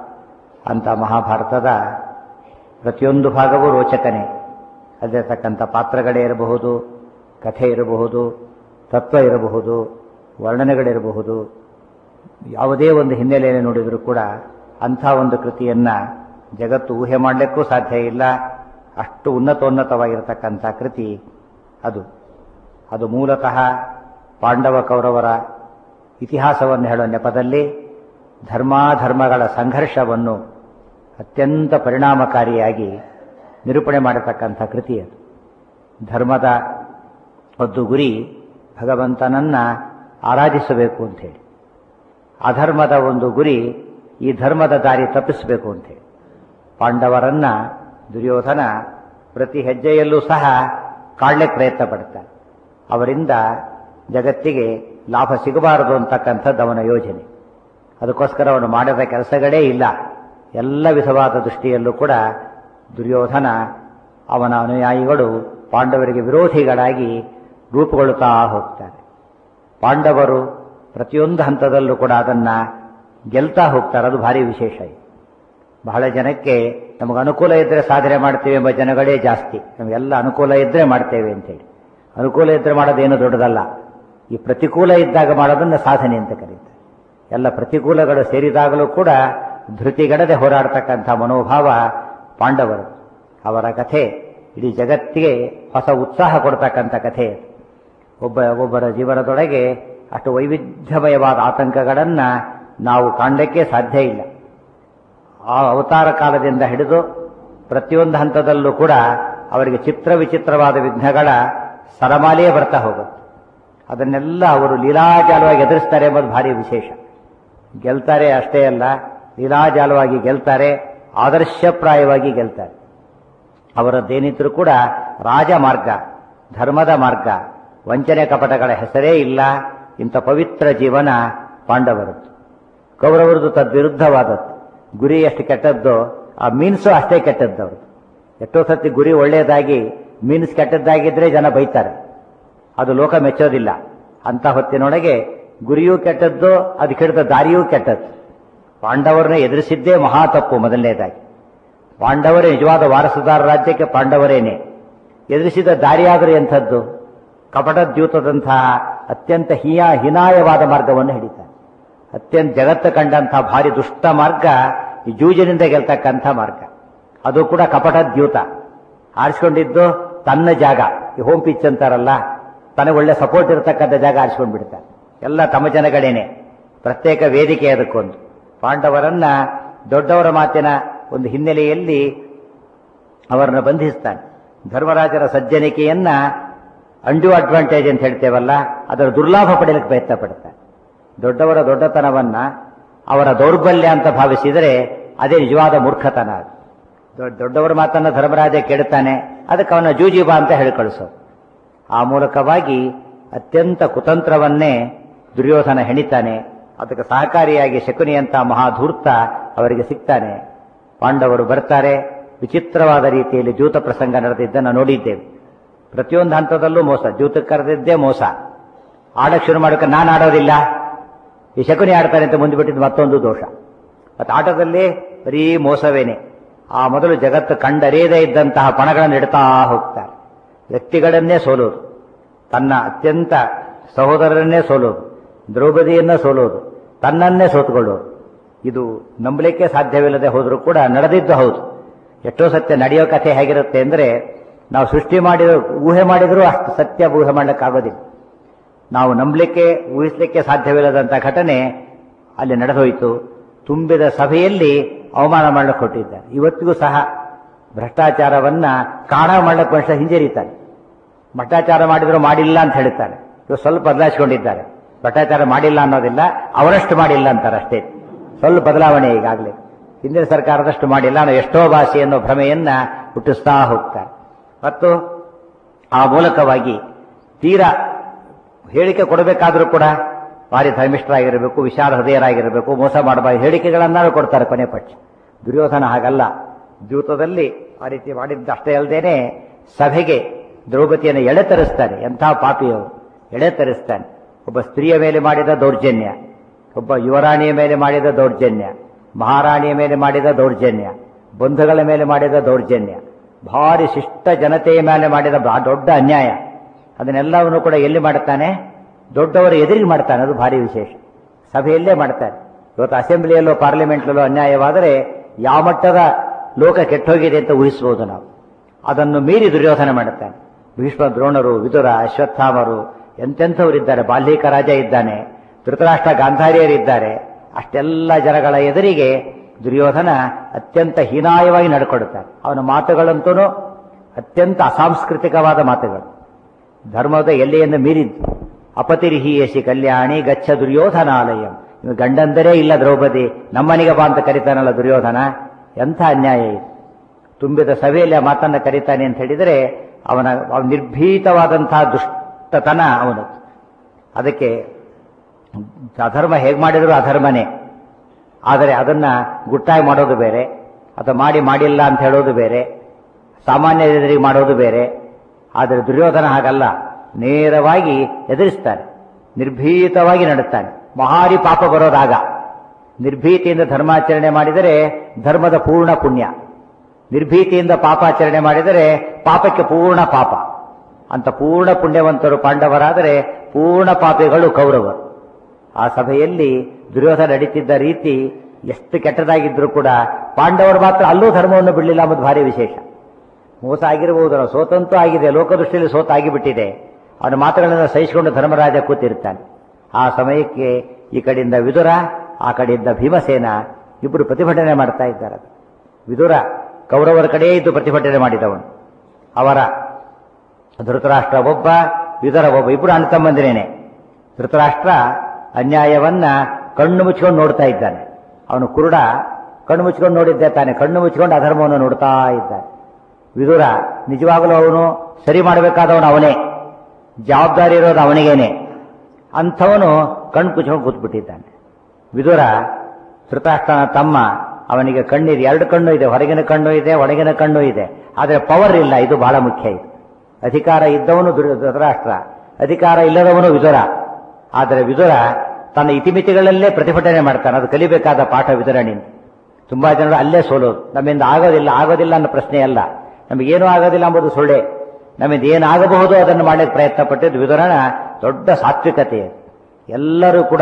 ಅಂತ ಮಹಾಭಾರತದ ಪ್ರತಿಯೊಂದು ಭಾಗವೂ ರೋಚಕನೇ ಅಲ್ಲಿರತಕ್ಕಂಥ ಪಾತ್ರಗಳೇ ಇರಬಹುದು ಕಥೆ ಇರಬಹುದು ತತ್ವ ಇರಬಹುದು ವರ್ಣನೆಗಳಿರಬಹುದು ಯಾವುದೇ ಒಂದು ಹಿನ್ನೆಲೆಯನ್ನು ನೋಡಿದರೂ ಕೂಡ ಅಂಥ ಒಂದು ಕೃತಿಯನ್ನ ಜಗತ್ತು ಊಹೆ ಮಾಡಲಿಕ್ಕೂ ಸಾಧ್ಯ ಇಲ್ಲ ಅಷ್ಟು ಉನ್ನತೋನ್ನತವಾಗಿರತಕ್ಕಂಥ ಕೃತಿ ಅದು ಅದು ಮೂಲತಃ ಪಾಂಡವ ಕೌರವರ ಇತಿಹಾಸವನ್ನು ಹೇಳುವ ನೆಪದಲ್ಲಿ ಧರ್ಮಾಧರ್ಮಗಳ ಸಂಘರ್ಷವನ್ನು ಅತ್ಯಂತ ಪರಿಣಾಮಕಾರಿಯಾಗಿ ನಿರೂಪಣೆ ಮಾಡತಕ್ಕಂಥ ಕೃತಿ ಅದು ಧರ್ಮದ ಒಂದು ಗುರಿ ಭಗವಂತನನ್ನ ಆರಾಧಿಸಬೇಕು ಅಂಥೇಳಿ ಅಧರ್ಮದ ಒಂದು ಗುರಿ ಈ ಧರ್ಮದ ದಾರಿ ತಪ್ಪಿಸಬೇಕು ಅಂತೇಳಿ ಪಾಂಡವರನ್ನ ದುರ್ಯೋಧನ ಪ್ರತಿ ಹೆಜ್ಜೆಯಲ್ಲೂ ಸಹ ಕಾಡ್ಲಿಕ್ಕೆ ಪ್ರಯತ್ನ ಪಡ್ತಾನೆ ಅವರಿಂದ ಜಗತ್ತಿಗೆ ಲಾಭ ಸಿಗಬಾರದು ಅಂತಕ್ಕಂಥದ್ದು ಅವನ ಯೋಜನೆ ಅದಕ್ಕೋಸ್ಕರ ಅವನು ಮಾಡಿದ ಕೆಲಸಗಳೇ ಇಲ್ಲ ಎಲ್ಲ ವಿಧವಾದ ದೃಷ್ಟಿಯಲ್ಲೂ ಕೂಡ ದುರ್ಯೋಧನ ಅವನ ಅನುಯಾಯಿಗಳು ಪಾಂಡವರಿಗೆ ವಿರೋಧಿಗಳಾಗಿ ರೂಪುಗೊಳ್ಳುತ್ತಾ ಹೋಗ್ತಾರೆ ಪಾಂಡವರು ಪ್ರತಿಯೊಂದು ಹಂತದಲ್ಲೂ ಕೂಡ ಅದನ್ನ ಗೆಲ್ತಾ ಹೋಗ್ತಾರೆ ಅದು ಭಾರಿ ವಿಶೇಷ ಇದೆ ಬಹಳ ಜನಕ್ಕೆ ನಮಗೆ ಅನುಕೂಲ ಇದ್ದರೆ ಸಾಧನೆ ಮಾಡ್ತೇವೆ ಎಂಬ ಜನಗಳೇ ಜಾಸ್ತಿ ನಮಗೆಲ್ಲ ಅನುಕೂಲ ಇದ್ದರೆ ಮಾಡ್ತೇವೆ ಅಂತೇಳಿ ಅನುಕೂಲ ಇದ್ದರೆ ಮಾಡೋದೇನು ದೊಡ್ಡದಲ್ಲ ಈ ಪ್ರತಿಕೂಲ ಇದ್ದಾಗ ಮಾಡೋದನ್ನ ಸಾಧನೆ ಅಂತ ಕರೀತಾರೆ ಎಲ್ಲ ಪ್ರತಿಕೂಲಗಳು ಸೇರಿದಾಗಲೂ ಕೂಡ ಧೃತಿಗಡದೆ ಹೋರಾಡ್ತಕ್ಕಂಥ ಮನೋಭಾವ ಪಾಂಡವರು ಅವರ ಕಥೆ ಇಡೀ ಜಗತ್ತಿಗೆ ಹೊಸ ಉತ್ಸಾಹ ಕೊಡ್ತಕ್ಕಂಥ ಕಥೆ ಒಬ್ಬ ಒಬ್ಬರ ಜೀವನದೊಳಗೆ ಅಷ್ಟು ವೈವಿಧ್ಯಮಯವಾದ ಆತಂಕಗಳನ್ನ ನಾವು ಕಾಣಲಿಕ್ಕೆ ಸಾಧ್ಯ ಇಲ್ಲ ಆ ಅವತಾರ ಕಾಲದಿಂದ ಹಿಡಿದು ಪ್ರತಿಯೊಂದು ಹಂತದಲ್ಲೂ ಕೂಡ ಅವರಿಗೆ ಚಿತ್ರ ವಿಚಿತ್ರವಾದ ವಿಘ್ನಗಳ ಸರಮಾಲೆಯೇ ಬರ್ತಾ ಹೋಗುತ್ತೆ ಅದನ್ನೆಲ್ಲ ಅವರು ಲೀಲಾಜಾಲವಾಗಿ ಎದುರಿಸ್ತಾರೆ ಎಂಬುದು ಭಾರಿ ವಿಶೇಷ ಗೆಲ್ತಾರೆ ಅಷ್ಟೇ ಅಲ್ಲ ಲೀಲಾಜಾಲವಾಗಿ ಗೆಲ್ತಾರೆ ಆದರ್ಶಪ್ರಾಯವಾಗಿ ಗೆಲ್ತಾರೆ ಅವರದ್ದೇನಿದ್ರು ಕೂಡ ರಾಜಮಾರ್ಗ ಧರ್ಮದ ಮಾರ್ಗ ವಂಚನೆ ಕಪಟಗಳ ಹೆಸರೇ ಇಲ್ಲ ಇಂಥ ಪವಿತ್ರ ಜೀವನ ಪಾಂಡವರದ್ದು ಕೌರವರದ್ದು ತದ್ವಿರುದ್ಧವಾದದ್ದು ಗುರಿ ಎಷ್ಟು ಕೆಟ್ಟದ್ದು ಆ ಮೀನ್ಸು ಅಷ್ಟೇ ಕೆಟ್ಟದ್ದು ಅವರು ಎಷ್ಟೋ ಸತಿ ಗುರಿ ಒಳ್ಳೆಯದಾಗಿ ಮೀನ್ಸ್ ಕೆಟ್ಟದ್ದಾಗಿದ್ರೆ ಜನ ಬೈತಾರೆ ಅದು ಲೋಕ ಮೆಚ್ಚೋದಿಲ್ಲ ಅಂತ ಹೊತ್ತಿನೊಳಗೆ ಗುರಿಯೂ ಕೆಟ್ಟದ್ದು ಅದು ಕೆಡದ ದಾರಿಯೂ ಕೆಟ್ಟದ್ದು ಪಾಂಡವರನ್ನ ಎದುರಿಸಿದ್ದೇ ಮಹಾ ತಪ್ಪು ಮೊದಲನೇದಾಗಿ ಪಾಂಡವರೇ ನಿಜವಾದ ವಾರಸುದಾರ ರಾಜ್ಯಕ್ಕೆ ಪಾಂಡವರೇನೆ ಎದುರಿಸಿದ ದಾರಿಯಾದರೂ ಎಂಥದ್ದು ಕಪಟದ್ಯೂತದಂತಹ ಅತ್ಯಂತ ಹೀಯ ಹೀನಾಯವಾದ ಮಾರ್ಗವನ್ನು ಹಿಡಿತಾರೆ ಅತ್ಯಂತ ಜಗತ್ತು ಕಂಡಂತಹ ಭಾರಿ ದುಷ್ಟ ಮಾರ್ಗ ಈ ಜೂಜಿನಿಂದ ಗೆಲ್ತಕ್ಕಂಥ ಮಾರ್ಗ ಅದು ಕೂಡ ಕಪಟದ್ಯೂತ ಆರಿಸ್ಕೊಂಡಿದ್ದು ತನ್ನ ಜಾಗ ಈ ಹೋಮ್ ಪಿಚ್ ಅಂತಾರಲ್ಲ ತನಗೆ ಒಳ್ಳೆ ಸಪೋರ್ಟ್ ಇರತಕ್ಕಂಥ ಜಾಗ ಆರಿಸ್ಕೊಂಡು ಬಿಡ್ತಾರೆ ಎಲ್ಲ ತಮ್ಮ ಜನಗಳೇನೆ ಪ್ರತ್ಯೇಕ ವೇದಿಕೆ ಅದಕ್ಕೊಂದು ಪಾಂಡವರನ್ನ ದೊಡ್ಡವರ ಮಾತಿನ ಒಂದು ಹಿನ್ನೆಲೆಯಲ್ಲಿ ಅವರನ್ನು ಬಂಧಿಸ್ತಾನೆ ಧರ್ಮರಾಜರ ಸಜ್ಜನಿಕೆಯನ್ನ ಅಂಡು ಅಡ್ವಾಂಟೇಜ್ ಅಂತ ಹೇಳ್ತೇವಲ್ಲ ಅದರ ದುರ್ಲಾಭ ಪಡೆಯಲಿಕ್ಕೆ ಪ್ರಯತ್ನ ಪಡ್ತಾನೆ ದೊಡ್ಡವರ ದೊಡ್ಡತನವನ್ನ ಅವರ ದೌರ್ಬಲ್ಯ ಅಂತ ಭಾವಿಸಿದರೆ ಅದೇ ನಿಜವಾದ ಮೂರ್ಖತನ ಅದು ದೊಡ್ಡ- ದೊಡ್ಡವರ ಮಾತನ್ನ ಧರ್ಮರಾಜ ಕೇಳುತ್ತಾನೆ ಅದಕ್ಕೆ ಅವನ ಜೂಜಿಬಾ ಅಂತ ಹೇಳಿ ಕಳಿಸೋ ಆ ಮೂಲಕವಾಗಿ ಅತ್ಯಂತ ಕುತಂತ್ರವನ್ನೇ ದುರ್ಯೋಧನ ಹೆಣಿತಾನೆ ಅದಕ್ಕೆ ಸಹಕಾರಿಯಾಗಿ ಶಕುನಿಯಂತ ಮಹಾಧೂರ್ತ ಅವರಿಗೆ ಸಿಗ್ತಾನೆ ಪಾಂಡವರು ಬರ್ತಾರೆ ವಿಚಿತ್ರವಾದ ರೀತಿಯಲ್ಲಿ ಜೂತ ಪ್ರಸಂಗ ನಡೆದಿದ್ದನ್ನು ನೋಡಿದ್ದೇವೆ ಪ್ರತಿಯೊಂದು ಹಂತದಲ್ಲೂ ಮೋಸ ಜೂತಕ್ಕೆ ಕರೆದಿದ್ದೇ ಮೋಸ ಆಡಕ್ಕೆ ಶುರು ಮಾಡೋಕೆ ನಾನು ಆಡೋದಿಲ್ಲ ಈ ಶಕುನಿ ಆಡ್ತಾನೆ ಅಂತ ಮುಂದೆ ಬಿಟ್ಟಿದ್ದು ಮತ್ತೊಂದು ದೋಷ ಮತ್ತು ಆಟದಲ್ಲಿ ಬರೀ ಮೋಸವೇನೆ ಆ ಮೊದಲು ಜಗತ್ತು ಕಂಡರಿಯದೇ ಇದ್ದಂತಹ ಪಣಗಳನ್ನು ಇಡ್ತಾ ಹೋಗ್ತಾರೆ ವ್ಯಕ್ತಿಗಳನ್ನೇ ಸೋಲೋದು ತನ್ನ ಅತ್ಯಂತ ಸಹೋದರರನ್ನೇ ಸೋಲೋದು ದ್ರೌಪದಿಯನ್ನ ಸೋಲೋದು ತನ್ನನ್ನೇ ಸೋತುಕೊಳ್ಳೋದು ಇದು ನಂಬಲಿಕ್ಕೆ ಸಾಧ್ಯವಿಲ್ಲದೆ ಹೋದರೂ ಕೂಡ ನಡೆದಿದ್ದು ಹೌದು ಎಷ್ಟೋ ಸತ್ಯ ನಡೆಯೋ ಕಥೆ ಹೇಗಿರುತ್ತೆ ಅಂದರೆ ನಾವು ಸೃಷ್ಟಿ ಮಾಡಿರೋ ಊಹೆ ಮಾಡಿದರೂ ಅಷ್ಟು ಸತ್ಯ ಊಹೆ ಮಾಡಲಿಕ್ಕಾಗೋದಿಲ್ಲ ನಾವು ನಂಬಲಿಕ್ಕೆ ಊಹಿಸಲಿಕ್ಕೆ ಸಾಧ್ಯವಿಲ್ಲದಂಥ ಘಟನೆ ಅಲ್ಲಿ ನಡೆದೋಯ್ತು ತುಂಬಿದ ಸಭೆಯಲ್ಲಿ ಅವಮಾನ ಮಾಡಲಿಕ್ಕೆ ಕೊಟ್ಟಿದ್ದಾರೆ ಇವತ್ತಿಗೂ ಸಹ ಭ್ರಷ್ಟಾಚಾರವನ್ನ ಕಾಣ ಮಾಡಲಿಕ್ಕೆ ಮನುಷ್ಯ ಹಿಂಜರಿತಾನೆ ಭ್ರಷ್ಟಾಚಾರ ಮಾಡಿದ್ರು ಮಾಡಿಲ್ಲ ಅಂತ ಹೇಳ್ತಾರೆ ಇವರು ಸ್ವಲ್ಪ ಬದಲಾಯಿಸಿಕೊಂಡಿದ್ದಾರೆ ಭ್ರಷ್ಟಾಚಾರ ಮಾಡಿಲ್ಲ ಅನ್ನೋದಿಲ್ಲ ಅವರಷ್ಟು ಮಾಡಿಲ್ಲ ಅಂತಾರೆ ಅಷ್ಟೇ ಸ್ವಲ್ಪ ಬದಲಾವಣೆ ಈಗಾಗಲೇ ಹಿಂದಿನ ಸರ್ಕಾರದಷ್ಟು ಮಾಡಿಲ್ಲ ಅನ್ನೋ ಎಷ್ಟೋ ಭಾಷೆ ಅನ್ನೋ ಭ್ರಮೆಯನ್ನ ಹುಟ್ಟಿಸ್ತಾ ಹೋಗ್ತಾರೆ ಮತ್ತು ಆ ಮೂಲಕವಾಗಿ ತೀರಾ ಹೇಳಿಕೆ ಕೊಡಬೇಕಾದ್ರೂ ಕೂಡ ಭಾರಿ ಧರ್ಮಿಷ್ಠರಾಗಿರಬೇಕು ವಿಶಾಲ ಹೃದಯರಾಗಿರಬೇಕು ಮೋಸ ಮಾಡಬಾರ್ದು ಹೇಳಿಕೆಗಳನ್ನಾರು ಕೊಡ್ತಾರೆ ಕೊನೆ ಪಕ್ಷ ದುರ್ಯೋಧನ ಹಾಗಲ್ಲ ದ್ಯೂತದಲ್ಲಿ ಆ ರೀತಿ ಮಾಡಿದ್ದ ಅಷ್ಟೇ ಅಲ್ಲದೇನೆ ಸಭೆಗೆ ದ್ರೌಪದಿಯನ್ನು ಎಳೆತರಿಸ್ತಾನೆ ಎಂಥ ಪಾಪಿಯವರು ಎಳೆತರಿಸ್ತಾನೆ ಒಬ್ಬ ಸ್ತ್ರೀಯ ಮೇಲೆ ಮಾಡಿದ ದೌರ್ಜನ್ಯ ಒಬ್ಬ ಯುವರಾಣಿಯ ಮೇಲೆ ಮಾಡಿದ ದೌರ್ಜನ್ಯ ಮಹಾರಾಣಿಯ ಮೇಲೆ ಮಾಡಿದ ದೌರ್ಜನ್ಯ ಬಂಧುಗಳ ಮೇಲೆ ಮಾಡಿದ ದೌರ್ಜನ್ಯ ಭಾರಿ ಶಿಷ್ಟ ಜನತೆಯ ಮೇಲೆ ಮಾಡಿದ ಬಾ- ದೊಡ್ಡ ಅನ್ಯಾಯ ಅದನ್ನೆಲ್ಲವನ್ನು ಕೂಡ ಎಲ್ಲಿ ಮಾಡ್ತಾನೆ ದೊಡ್ಡವರ ಎದುರಿಗೆ ಮಾಡ್ತಾನೆ ಅದು ಭಾರಿ ವಿಶೇಷ ಸಭೆಯಲ್ಲೇ ಮಾಡ್ತಾನೆ ಇವತ್ತು ಅಸೆಂಬ್ಲಿಯಲ್ಲೋ ಪಾರ್ಲಿಮೆಂಟ್ನಲ್ಲೋ ಅನ್ಯಾಯವಾದರೆ ಯಾವ ಮಟ್ಟದ ಲೋಕ ಕೆಟ್ಟೋಗಿದೆ ಅಂತ ಊಹಿಸಬಹುದು ನಾವು ಅದನ್ನು ಮೀರಿ ದುರ್ಯೋಧನ ಮಾಡುತ್ತಾನೆ ಭೀಷ್ಮ ದ್ರೋಣರು ವಿದುರ ಅಶ್ವತ್ಥಾಮರು ಎಂತೆಂಥವರಿದ್ದಾರೆ ಬಾಲ್ಯಕ ರಾಜ ಇದ್ದಾನೆ ಧೃತರಾಷ್ಟ್ರ ಗಾಂಧಾರಿಯರಿದ್ದಾರೆ ಅಷ್ಟೆಲ್ಲ ಜನಗಳ ಎದುರಿಗೆ ದುರ್ಯೋಧನ ಅತ್ಯಂತ ಹೀನಾಯವಾಗಿ ನಡ್ಕೊಡುತ್ತಾನೆ ಅವನ ಮಾತುಗಳಂತೂ ಅತ್ಯಂತ ಅಸಾಂಸ್ಕೃತಿಕವಾದ ಮಾತುಗಳು ಧರ್ಮದ ಎಲ್ಲೆಯನ್ನು ಮೀರಿದ್ದು ಅಪತಿರಿಹಿಯಸಿ ಕಲ್ಯಾಣಿ ಗಚ್ಚ ದುರ್ಯೋಧನಾಲಯಂ ಇನ್ನು ಗಂಡಂದರೇ ಇಲ್ಲ ದ್ರೌಪದಿ ನಮ್ಮನಿಗೆ ಬಾ ಅಂತ ಕರಿತಾನಲ್ಲ ದುರ್ಯೋಧನ ಎಂಥ ಅನ್ಯಾಯ ಇದು ತುಂಬಿದ ಸಭೆಯಲ್ಲಿ ಆ ಮಾತನ್ನ ಕರೀತಾನೆ ಅಂತ ಹೇಳಿದರೆ ಅವನ ಅವನ ನಿರ್ಭೀತವಾದಂತಹ ದುಷ್ಟತನ ಅವನು ಅದಕ್ಕೆ ಅಧರ್ಮ ಹೇಗೆ ಮಾಡಿದರೂ ಅಧರ್ಮನೇ ಆದರೆ ಅದನ್ನ ಗುಟ್ಟಾಗಿ ಮಾಡೋದು ಬೇರೆ ಅಥವಾ ಮಾಡಿ ಮಾಡಿಲ್ಲ ಅಂತ ಹೇಳೋದು ಬೇರೆ ಸಾಮಾನ್ಯ ಎದುರಿಗೆ ಮಾಡೋದು ಬೇರೆ ಆದರೆ ದುರ್ಯೋಧನ ಹಾಗಲ್ಲ ನೇರವಾಗಿ ಎದುರಿಸ್ತಾನೆ ನಿರ್ಭೀತವಾಗಿ ನಡುತ್ತಾನೆ ಮಹಾರಿ ಪಾಪ ಬರೋದಾಗ ನಿರ್ಭೀತಿಯಿಂದ ಧರ್ಮಾಚರಣೆ ಮಾಡಿದರೆ ಧರ್ಮದ ಪೂರ್ಣ ಪುಣ್ಯ ನಿರ್ಭೀತಿಯಿಂದ ಪಾಪಾಚರಣೆ ಮಾಡಿದರೆ ಪಾಪಕ್ಕೆ ಪೂರ್ಣ ಪಾಪ ಅಂತ ಪೂರ್ಣ ಪುಣ್ಯವಂತರು ಪಾಂಡವರಾದರೆ ಪೂರ್ಣ ಪಾಪಿಗಳು ಕೌರವರು ಆ ಸಭೆಯಲ್ಲಿ ದುರ್ಯೋಧನ ನಡೀತಿದ್ದ ರೀತಿ ಎಷ್ಟು ಕೆಟ್ಟದಾಗಿದ್ರೂ ಕೂಡ ಪಾಂಡವರು ಮಾತ್ರ ಅಲ್ಲೂ ಧರ್ಮವನ್ನು ಬಿಡಲಿಲ್ಲ ಅನ್ನೋದು ಭಾರಿ ವಿಶೇಷ ಮೋಸ ಆಗಿರಬಹುದು ನಾವು ಸೋತಂತೂ ಆಗಿದೆ ಲೋಕದೃಷ್ಟಿಯಲ್ಲಿ ಸೋತ ಆಗಿಬಿಟ್ಟಿದೆ ಅವನ ಮಾತುಗಳನ್ನು ಸಹಿಸಿಕೊಂಡು ಧರ್ಮರಾಜ ಕೂತಿರ್ತಾನೆ ಆ ಸಮಯಕ್ಕೆ ಈ ಕಡೆಯಿಂದ ವಿದುರ ಆ ಕಡೆಯಿಂದ ಭೀಮಸೇನ ಇಬ್ಬರು ಪ್ರತಿಭಟನೆ ಮಾಡ್ತಾ ಇದ್ದಾರೆ ವಿದುರ ಕೌರವರ ಕಡೆಯೇ ಇದ್ದು ಪ್ರತಿಭಟನೆ ಮಾಡಿದವನು ಅವರ ಧೃತರಾಷ್ಟ್ರ ಒಬ್ಬ ವಿದುರ ಒಬ್ಬ ಇಬ್ಬರು ಅಣ್ಣ ತಮ್ಮಂದಿರೇನೆ ಧೃತರಾಷ್ಟ್ರ ಅನ್ಯಾಯವನ್ನ ಕಣ್ಣು ಮುಚ್ಕೊಂಡು ನೋಡ್ತಾ ಇದ್ದಾನೆ ಅವನು ಕುರುಡ ಕಣ್ಣು ಮುಚ್ಕೊಂಡು ನೋಡಿದ್ದೆ ತಾನೆ ಕಣ್ಣು ಮುಚ್ಕೊಂಡು ಅಧರ್ಮವನ್ನು ನೋಡ್ತಾ ಇದ್ದಾನೆ ವಿದುರ ನಿಜವಾಗಲೂ ಅವನು ಸರಿ ಮಾಡಬೇಕಾದವನು ಅವನೇ ಜವಾಬ್ದಾರಿ ಇರೋದು ಅವನಿಗೇನೆ ಅಂಥವನು ಕಣ್ಣು ಕುಚ್ಕೊಂಡು ಕೂತ್ಬಿಟ್ಟಿದ್ದಾನೆ ವಿದುರ ಧೃತರಾಷ್ಟ್ರನ ತಮ್ಮ ಅವನಿಗೆ ಕಣ್ಣಿದೆ ಎರಡು ಕಣ್ಣು ಇದೆ ಹೊರಗಿನ ಕಣ್ಣು ಇದೆ ಒಳಗಿನ ಕಣ್ಣು ಇದೆ ಆದರೆ ಪವರ್ ಇಲ್ಲ ಇದು ಬಹಳ ಮುಖ್ಯ ಇದು ಅಧಿಕಾರ ಇದ್ದವನು ಧೃ- ಧೃತರಾಷ್ಟ್ರ ಅಧಿಕಾರ ಇಲ್ಲದವನು ವಿದುರ ಆದರೆ ವಿದುರ ತನ್ನ ಇತಿಮಿತಿಗಳಲ್ಲೇ ಪ್ರತಿಭಟನೆ ಮಾಡ್ತಾನೆ ಅದು ಕಲಿಬೇಕಾದ ಪಾಠ ವಿದುರಣಿಂದ ತುಂಬಾ ಜನರು ಅಲ್ಲೇ ಸೋಲೋದು ನಮ್ಮಿಂದ ಆಗೋದಿಲ್ಲ ಆಗೋದಿಲ್ಲ ಅನ್ನೋ ಪ್ರಶ್ನೆ ಅಲ್ಲ ನಮಗೇನು ಆಗೋದಿಲ್ಲ ಎಂಬುದು ಸುಳ್ಳೆ ನಮ್ಮಿಂದ ಏನಾಗಬಹುದು ಅದನ್ನು ಮಾಡಲಿಕ್ಕೆ ಪ್ರಯತ್ನ ಪಟ್ಟಿದ್ದು ವಿದುರಣ ದೊಡ್ಡ ಸಾತ್ವಿಕತೆ ಅದು. ಎಲ್ಲರೂ ಕೂಡ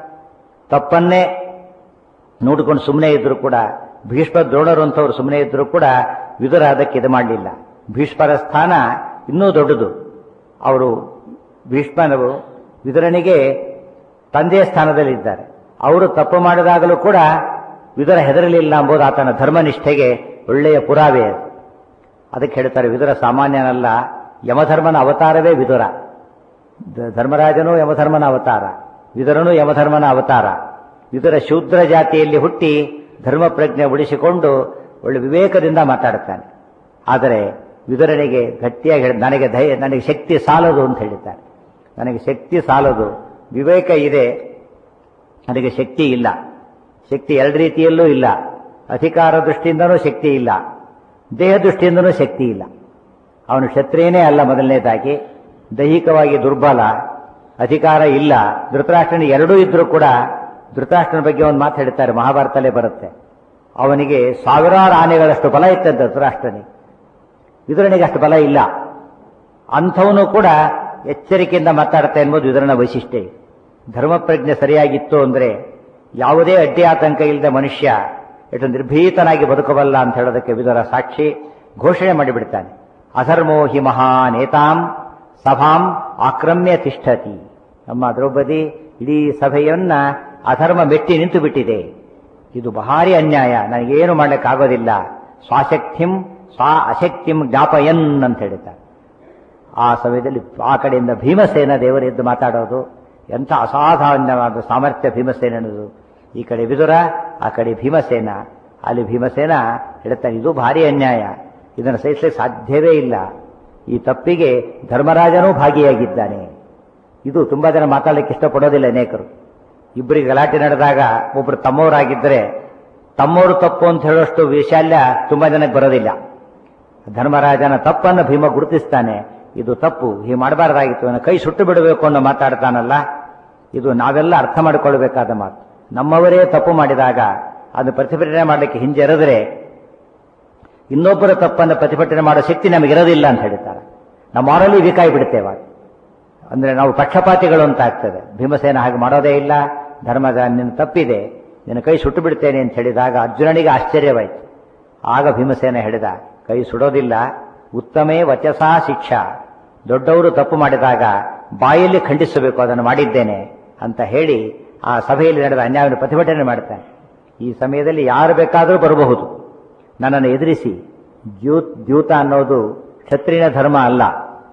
ತಪ್ಪನ್ನೇ ನೋಡಿಕೊಂಡು ಸುಮ್ಮನೆ ಇದ್ರು ಕೂಡ ಭೀಷ್ಮ ದ್ರೋಣರು ಅಂತವ್ರು ಸುಮ್ಮನೆ ಇದ್ರು ಕೂಡ ವಿದುರ ಅದಕ್ಕೆ ಇದು ಮಾಡಲಿಲ್ಲ ಭೀಷ್ಮರ ಸ್ಥಾನ ಇನ್ನೂ ದೊಡ್ಡದು ಅವರು ಭೀಷ್ಮನರು ವಿದುರನಿಗೆ ತಂದೆಯ ಸ್ಥಾನದಲ್ಲಿದ್ದಾರೆ ಅವರು ತಪ್ಪು ಮಾಡಿದಾಗಲೂ ಕೂಡ ವಿದುರ ಹೆದರಲಿಲ್ಲ ಎಂಬುದು ಆತನ ಧರ್ಮನಿಷ್ಠೆಗೆ ಒಳ್ಳೆಯ ಪುರಾವೆ ಅದು ಅದಕ್ಕೆ ಹೇಳ್ತಾರೆ ವಿದುರ ಸಾಮಾನ್ಯನಲ್ಲ ಯಮಧರ್ಮನ ಅವತಾರವೇ ವಿದುರ ದ- ಧರ್ಮರಾಜನು ಯಮಧರ್ಮನ ಅವತಾರ ವಿದುರನು ಯಮಧರ್ಮನ ಅವತಾರ ವಿದುರ ಶೂದ್ರ ಜಾತಿಯಲ್ಲಿ ಹುಟ್ಟಿ ಧರ್ಮ ಪ್ರಜ್ಞೆ ಉಳಿಸಿಕೊಂಡು ಒಳ್ಳೆ ವಿವೇಕದಿಂದ ಮಾತಾಡುತ್ತಾನೆ ಆದರೆ ವಿದುರನಿಗೆ ಗಟ್ಟಿಯಾಗಿ ಹೇಳಿ ನನಗೆ ಧೈರ್ಯ ನನಗೆ ಶಕ್ತಿ ಸಾಲದು ಅಂತ ಹೇಳಿದ್ದಾರೆ ನನಗೆ ಶಕ್ತಿ ಸಾಲದು ವಿವೇಕ ಇದೆ ನನಗೆ ಶಕ್ತಿ ಇಲ್ಲ ಶಕ್ತಿ ಎರಡು ರೀತಿಯಲ್ಲೂ ಇಲ್ಲ ಅಧಿಕಾರ ದೃಷ್ಟಿಯಿಂದನೂ ಶಕ್ತಿ ಇಲ್ಲ ದೇಹ ದೃಷ್ಟಿಯಿಂದನೂ ಶಕ್ತಿ ಇಲ್ಲ ಅವನು ಕ್ಷತ್ರಿಯನೇ ಅಲ್ಲ ಮೊದಲನೇದಾಗಿ ದೈಹಿಕವಾಗಿ ದುರ್ಬಲ ಅಧಿಕಾರ ಇಲ್ಲ ಧೃತರಾಷ್ಟ್ರನಿಗೆ ಎರಡೂ ಇದ್ರೂ ಕೂಡ ಧೃತರಾಷ್ಟ್ರನ ಬಗ್ಗೆ ಒಂದು ಮಾತು ಹೇಳ್ತಾರೆ ಮಹಾಭಾರತಲ್ಲೇ ಬರುತ್ತೆ ಅವನಿಗೆ ಸಾವಿರಾರು ಆನೆಗಳಷ್ಟು ಬಲ ಇತ್ತಂತೆ ಧೃತರಾಷ್ಟ್ರನಿಗೆ ವಿದುರನಿಗೆ ಅಷ್ಟು ಬಲ ಇಲ್ಲ ಅಂಥವನು ಕೂಡ ಎಚ್ಚರಿಕೆಯಿಂದ ಮಾತಾಡ್ತಾ ಎಂಬುದು ವಿದುರನ ವೈಶಿಷ್ಟ್ಯ ಧರ್ಮ ಪ್ರಜ್ಞೆ ಸರಿಯಾಗಿತ್ತು ಅಂದ್ರೆ ಯಾವುದೇ ಅಡ್ಡಿ ಆತಂಕ ಇಲ್ಲದೆ ಮನುಷ್ಯ ಎಷ್ಟು ನಿರ್ಭೀತನಾಗಿ ಬದುಕಬಲ್ಲ ಅಂತ ಹೇಳೋದಕ್ಕೆ ವಿದುರ ಸಾಕ್ಷಿ ಘೋಷಣೆ ಮಾಡಿಬಿಡ್ತಾನೆ ಅಧರ್ಮೋ ಹಿ ಮಹಾನೇತಾಂ ಸಭಾಂ ಆಕ್ರಮ್ಯ ತಿಷ್ಠತಿ ನಮ್ಮ ದ್ರೌಪದಿ ಇಡೀ ಸಭೆಯನ್ನ ಅಧರ್ಮ ಮೆಟ್ಟಿ ನಿಂತು ಬಿಟ್ಟಿದೆ ಇದು ಭಾರಿ ಅನ್ಯಾಯ ನನಗೇನು ಮಾಡ್ಲಿಕ್ಕಾಗೋದಿಲ್ಲ ಸ್ವಾಶಕ್ತಿಂ ಸ್ವಾ ಅಶಕ್ತಿಂ ಜ್ಞಾಪಯನ್ ಅಂತ ಹೇಳಿದ್ದಾರೆ ಆ ಸಮಯದಲ್ಲಿ ಆ ಕಡೆಯಿಂದ ಭೀಮಸೇನ ದೇವರು ಎದ್ದು ಮಾತಾಡೋದು ಎಂಥ ಅಸಾಧಾರಣವಾದ ಸಾಮರ್ಥ್ಯ ಭೀಮಸೇನದು ಈ ಕಡೆ ವಿದುರ ಆ ಕಡೆ ಭೀಮಸೇನ ಅಲ್ಲಿ ಭೀಮಸೇನ ಹೇಳ್ತಾನೆ ಇದು ಭಾರಿ ಅನ್ಯಾಯ ಇದನ್ನು ಸಹಿಸಲಿಕ್ಕೆ ಸಾಧ್ಯವೇ ಇಲ್ಲ ಈ ತಪ್ಪಿಗೆ ಧರ್ಮರಾಜನೂ ಭಾಗಿಯಾಗಿದ್ದಾನೆ ಇದು ತುಂಬಾ ಜನ ಮಾತಾಡಲಿಕ್ಕೆ ಇಷ್ಟಪಡೋದಿಲ್ಲ ಅನೇಕರು ಇಬ್ಬರಿಗೆ ಗಲಾಟೆ ನಡೆದಾಗ ಒಬ್ರು ತಮ್ಮವರಾಗಿದ್ದರೆ ತಮ್ಮವರು ತಪ್ಪು ಅಂತ ಹೇಳುವಷ್ಟು ವಿಶಾಲ್ಯ ತುಂಬಾ ಜನಕ್ಕೆ ಬರೋದಿಲ್ಲ ಧರ್ಮರಾಜನ ತಪ್ಪನ್ನು ಭೀಮ ಗುರುತಿಸ್ತಾನೆ ಇದು ತಪ್ಪು ಹೀಗೆ ಮಾಡಬಾರ್ದಾಗಿತ್ತು ನನ್ನ ಕೈ ಸುಟ್ಟು ಬಿಡಬೇಕು ಅನ್ನೋ ಮಾತಾಡ್ತಾನಲ್ಲ ಇದು ನಾವೆಲ್ಲ ಅರ್ಥ ಮಾಡಿಕೊಳ್ಬೇಕಾದ ಮಾತು ನಮ್ಮವರೇ ತಪ್ಪು ಮಾಡಿದಾಗ ಅದು ಪ್ರತಿಭಟನೆ ಮಾಡಲಿಕ್ಕೆ ಹಿಂಜರಿದ್ರೆ ಇನ್ನೊಬ್ಬರ ತಪ್ಪನ್ನು ಪ್ರತಿಭಟನೆ ಮಾಡೋ ಶಕ್ತಿ ನಮಗಿರೋದಿಲ್ಲ ಅಂತ ಹೇಳ್ತಾರೆ ನಾವು ಮಾರಲಿ ವೀಕಾಯಿ ಬಿಡ್ತೇವೆ ಅಂದ್ರೆ ನಾವು ಪಕ್ಷಪಾತಿಗಳು ಅಂತ ಆಗ್ತದೆ ಭೀಮಸೇನ ಹಾಗೆ ಮಾಡೋದೇ ಇಲ್ಲ ಧರ್ಮದ ನಿನ್ನ ತಪ್ಪಿದೆ ನಿನ್ನ ಕೈ ಸುಟ್ಟು ಬಿಡ್ತೇನೆ ಅಂತ ಹೇಳಿದಾಗ ಅರ್ಜುನನಿಗೆ ಆಶ್ಚರ್ಯವಾಯಿತು ಆಗ ಭೀಮಸೇನ ಹೇಳಿದ ಕೈ ಸುಡೋದಿಲ್ಲ ಉತ್ತಮೇ ವಚಸಾ ಶಿಕ್ಷಾ ದೊಡ್ಡವರು ತಪ್ಪು ಮಾಡಿದಾಗ ಬಾಯಲ್ಲಿ ಖಂಡಿಸಬೇಕು ಅದನ್ನು ಮಾಡಿದ್ದೇನೆ ಅಂತ ಹೇಳಿ ಆ ಸಭೆಯಲ್ಲಿ ನಡೆದ ಅನ್ಯಾಯವನ್ನು ಪ್ರತಿಭಟನೆ ಮಾಡ್ತಾನೆ ಈ ಸಮಯದಲ್ಲಿ ಯಾರು ಬೇಕಾದರೂ ಬರಬಹುದು ನನ್ನನ್ನು ಎದುರಿಸಿ ದ್ಯೂತ್ ದ್ಯೂತ ಅನ್ನೋದು ಕ್ಷತ್ರಿಯನ ಧರ್ಮ ಅಲ್ಲ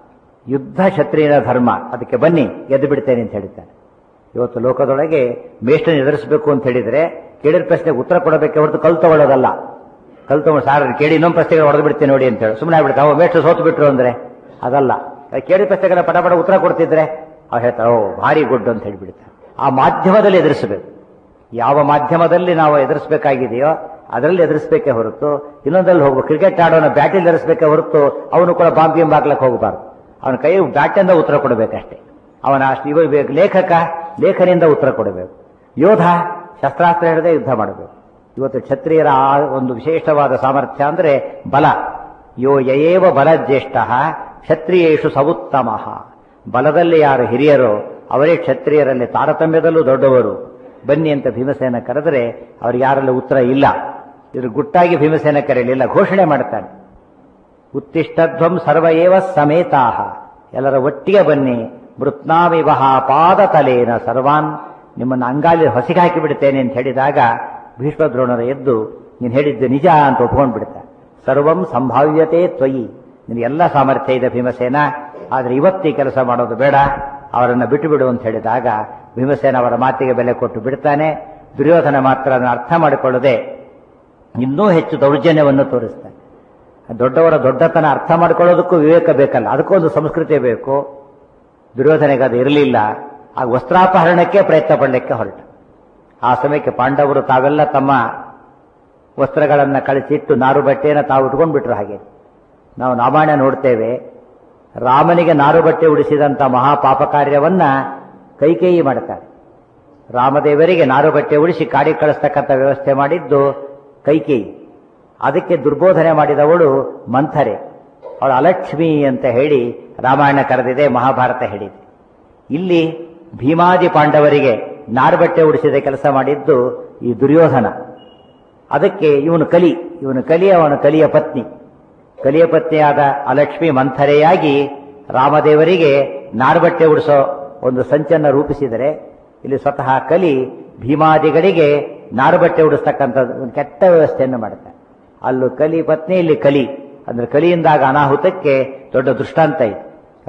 ಯುದ್ಧ ಕ್ಷತ್ರಿಯನ ಧರ್ಮ ಅದಕ್ಕೆ ಬನ್ನಿ ಗೆದ್ದು ಬಿಡ್ತೇನೆ ಅಂತ ಹೇಳ್ತಾನೆ ಇವತ್ತು ಲೋಕದೊಳಗೆ ಮೇಷ್ಟನ ಎದುರಿಸಬೇಕು ಅಂತ ಹೇಳಿದ್ರೆ ಕೇಳಿದ ಪ್ರಶ್ನೆಗೆ ಉತ್ತರ ಕೊಡಬೇಕೆ ಹೊರತು ಕಲ್ ತಗೊಳ್ಳೋದಲ್ಲ ಕಲ್ ತಗೊಂಡು ಸಾರ್ ಕೇಳಿ ಇನ್ನೊಂದು ಪ್ರಶ್ನೆಗೆ ಹೊಡೆದು ಬಿಡ್ತೇನೆ ನೋಡಿ ಅಂತ ಹೇಳಿ ಸುಮ್ಮನೆ ಆಗ್ಬಿಡ್ತಾರೆ ಅವ ಮೇಷ್ಟು ಸೋತು ಬಿಟ್ರು ಅಂದ್ರೆ ಅದಲ್ಲ ಕೇಳಿದ ಪ್ರಶ್ನೆಗೆಲ್ಲ ಪಟ ಪಟ ಉತ್ತರ ಕೊಡ್ತಿದ್ರೆ ಅವ್ರು ಹೇಳ್ತಾರೆ ಓ ಭಾರಿ ಗುಡ್ ಅಂತ ಹೇಳಿಬಿಡ್ತಾರೆ ಆ ಮಾಧ್ಯಮದಲ್ಲಿ ಎದುರಿಸಬೇಕು ಯಾವ ಮಾಧ್ಯಮದಲ್ಲಿ ನಾವು ಎದುರಿಸಬೇಕಾಗಿದೆಯೋ ಅದರಲ್ಲಿ ಎದುರಿಸಬೇಕೇ ಹೊರತು ಇನ್ನೊಂದಲ್ಲಿ ಹೋಗ್ಬೇಕು ಕ್ರಿಕೆಟ್ ಆಡೋನ ಬ್ಯಾಟಿಲ್ ಎದುರಿಸಬೇಕೇ ಹೊರತು ಅವನು ಕೂಡ ಬಾಂಬ್ ಗಿಂಬ್ ಹಾಕ್ಲಕ್ಕೆ ಹೋಗಬಾರ್ದು ಅವನ ಕೈ ಬ್ಯಾಟಿಂದ ಉತ್ತರ ಕೊಡಬೇಕಷ್ಟೇ ಅವನ ಅಷ್ಟು ಇವ ಬೇಕು ಲೇಖಕ ಲೇಖನಿಂದ ಉತ್ತರ ಕೊಡಬೇಕು ಯೋಧ ಶಸ್ತ್ರಾಸ್ತ್ರ ಹಿಡದೆ ಯುದ್ಧ ಮಾಡಬೇಕು ಇವತ್ತು ಕ್ಷತ್ರಿಯರ ಆ ಒಂದು ವಿಶೇಷವಾದ ಸಾಮರ್ಥ್ಯ ಅಂದ್ರೆ ಬಲ ಯೋ ಯಯೇವ ಬಲ ಜ್ಯೇಷ್ಠ ಕ್ಷತ್ರಿಯೇಷು ಸವುತ್ತಮ ಬಲದಲ್ಲಿ ಯಾರು ಹಿರಿಯರೋ ಅವರೇ ಕ್ಷತ್ರಿಯರಲ್ಲಿ ತಾರತಮ್ಯದಲ್ಲೂ ದೊಡ್ಡವರು ಬನ್ನಿ ಅಂತ ಭೀಮಸೇನ ಕರೆದರೆ ಅವ್ರಿಗೆ ಯಾರಲ್ಲಿ ಉತ್ತರ ಇಲ್ಲ ಇವರು ಗುಟ್ಟಾಗಿ ಭೀಮಸೇನ ಕರೆಯಲಿಲ್ಲ ಘೋಷಣೆ ಮಾಡ್ತಾನೆ ಉತ್ತಿಷ್ಟಧ್ವಂ ಸರ್ವಯೇವ ಸಮೇತಾಹ ಎಲ್ಲರ ಒಟ್ಟಿಗೆ ಬನ್ನಿ ಮೃತ್ನಾವಿವಹ ಪಾದ ತಲೇನ ಸರ್ವಾನ್ ನಿಮ್ಮನ್ನು ಅಂಗಾಲಿ ಹೊಸಿಗೆ ಹಾಕಿ ಬಿಡ್ತೇನೆ ಅಂತ ಹೇಳಿದಾಗ ಭೀಷ್ಮದ್ರೋಣರ ಎದ್ದು ನೀನು ಹೇಳಿದ್ದು ನಿಜ ಅಂತ ಒಪ್ಕೊಂಡು ಬಿಡ್ತಾರೆ ಸರ್ವಂ ಸಂಭಾವ್ಯತೆ ತ್ವಯಿ ನಿನಗೆಲ್ಲ ಸಾಮರ್ಥ್ಯ ಇದೆ ಭೀಮಸೇನ ಆದರೆ ಇವತ್ತಿ ಕೆಲಸ ಮಾಡೋದು ಬೇಡ ಅವರನ್ನು ಬಿಟ್ಟು ಬಿಡು ಅಂತ ಹೇಳಿದಾಗ ಭೀಮಸೇನ ಅವರ ಮಾತಿಗೆ ಬೆಲೆ ಕೊಟ್ಟು ಬಿಡ್ತಾನೆ ದುರ್ಯೋಧನ ಮಾತ್ರ ಅದನ್ನು ಅರ್ಥ ಮಾಡಿಕೊಳ್ಳದೆ ಇನ್ನೂ ಹೆಚ್ಚು ದೌರ್ಜನ್ಯವನ್ನು ತೋರಿಸ್ತಾನೆ ದೊಡ್ಡವರ ದೊಡ್ಡತನ ಅರ್ಥ ಮಾಡ್ಕೊಳ್ಳೋದಕ್ಕೂ ವಿವೇಕ ಬೇಕಲ್ಲ ಅದಕ್ಕೊಂದು ಸಂಸ್ಕೃತಿ ಬೇಕು ದುರ್ಯೋಧನೆಗೆ ಅದು ಇರಲಿಲ್ಲ ಆ ವಸ್ತ್ರಾಪಹರಣಕ್ಕೆ ಪ್ರಯತ್ನ ಪಡಲಿಕ್ಕೆ ಹೊರಟ ಆ ಸಮಯಕ್ಕೆ ಪಾಂಡವರು ತಾವೆಲ್ಲ ತಮ್ಮ ವಸ್ತ್ರಗಳನ್ನು ಕಳಿಸಿಟ್ಟು ನಾರು ಬಟ್ಟೆಯನ್ನು ತಾವು ಉಟ್ಕೊಂಡ್ಬಿಟ್ರು ಹಾಗೆ ನಾವು ರಾಮಾಯಣ ನೋಡ್ತೇವೆ ರಾಮನಿಗೆ ನಾರು ಬಟ್ಟೆ ಉಡಿಸಿದಂಥ ಮಹಾಪಾಪ ಕಾರ್ಯವನ್ನ ಕೈಕೇಯಿ ಮಾಡ್ತಾರೆ ರಾಮದೇವರಿಗೆ ನಾರು ಬಟ್ಟೆ ಉಡಿಸಿ ಕಾಡಿಗೆ ಕಳಿಸ್ತಕ್ಕಂಥ ವ್ಯವಸ್ಥೆ ಮಾಡಿದ್ದು ಕೈಕೇಯಿ ಅದಕ್ಕೆ ದುರ್ಬೋಧನೆ ಮಾಡಿದವಳು ಮಂಥರೆ ಅವಳು ಅಲಕ್ಷ್ಮಿ ಅಂತ ಹೇಳಿ ರಾಮಾಯಣ ಕರೆದಿದೆ ಮಹಾಭಾರತ ಹೇಳಿದೆ ಇಲ್ಲಿ ಭೀಮಾದಿ ಪಾಂಡವರಿಗೆ ನಾರುಬಟ್ಟೆ ಉಡಿಸಿದ ಕೆಲಸ ಮಾಡಿದ್ದು ಈ ದುರ್ಯೋಧನ ಅದಕ್ಕೆ ಇವನು ಕಲಿ ಇವನು ಕಲಿ ಅವನು ಕಲಿಯ ಪತ್ನಿ ಕಲಿಯ ಪತ್ನಿಯಾದ ಅಲಕ್ಷ್ಮಿ ಮಂಥರೆಯಾಗಿ ರಾಮದೇವರಿಗೆ ನಾರುಬಟ್ಟೆ ಉಡಿಸೋ ಒಂದು ಸಂಚನ್ನ ರೂಪಿಸಿದರೆ ಇಲ್ಲಿ ಸ್ವತಃ ಕಲಿ ಭೀಮಾದಿಗಳಿಗೆ ನಾರುಬಟ್ಟೆ ಉಡಿಸ್ತಕ್ಕಂಥ ಒಂದು ಕೆಟ್ಟ ವ್ಯವಸ್ಥೆಯನ್ನು ಮಾಡುತ್ತೆ ಅಲ್ಲೂ ಕಲಿ ಪತ್ನಿ ಇಲ್ಲಿ ಕಲಿ ಅಂದ್ರೆ ಕಲಿಯಿಂದಾಗ ಅನಾಹುತಕ್ಕೆ ದೊಡ್ಡ ದೃಷ್ಟಾಂತ ಇದೆ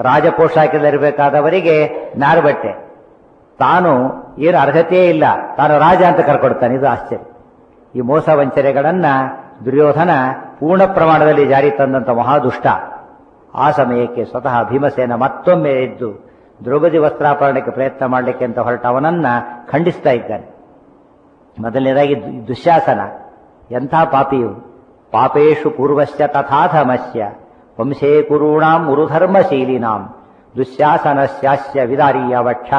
ರಾಜಪೋಷಾಕದಲ್ಲಿರಬೇಕಾದವರಿಗೆ ನಾರುಬಟ್ಟೆ ತಾನು ಏನು ಅರ್ಹತೆಯೇ ಇಲ್ಲ ತಾನು ರಾಜ ಅಂತ ಕರ್ಕೊಡ್ತಾನೆ ಇದು ಆಶ್ಚರ್ಯ ಈ ಮೋಸ ವಂಚನೆಗಳನ್ನ ದುರ್ಯೋಧನ ಪೂರ್ಣ ಪ್ರಮಾಣದಲ್ಲಿ ಜಾರಿ ತಂದಂತ ಮಹಾದುಷ್ಟ ಆ ಸಮಯಕ್ಕೆ ಸ್ವತಃ ಭೀಮಸೇನ ಮತ್ತೊಮ್ಮೆ ಎದ್ದು ದ್ರೌಪದಿ ವಸ್ತ್ರಾಪರಣಕ್ಕೆ ಪ್ರಯತ್ನ ಮಾಡಲಿಕ್ಕೆ ಅಂತ ಹೊರಟವನನ್ನ ಖಂಡಿಸ್ತಾ ಇದ್ದಾನೆ ಮೊದಲನೇದಾಗಿ ದು- ದುಶ್ಯಾಸನ ಎಂಥ ಪಾಪಿಯು ಪಾಪೇಶು ಪೂರ್ವಶ್ಚ ತಥಾಧಮಸ್ಯ ವಂಶೇ ಕುರುಣಾಂ ಉರುಧರ್ಮಶೀಲಿನಾಂ ದುಶ್ಯಾಸನಸ್ಯಾಸ್ಯ ವಿದಾರೀಯ ವಕ್ಷ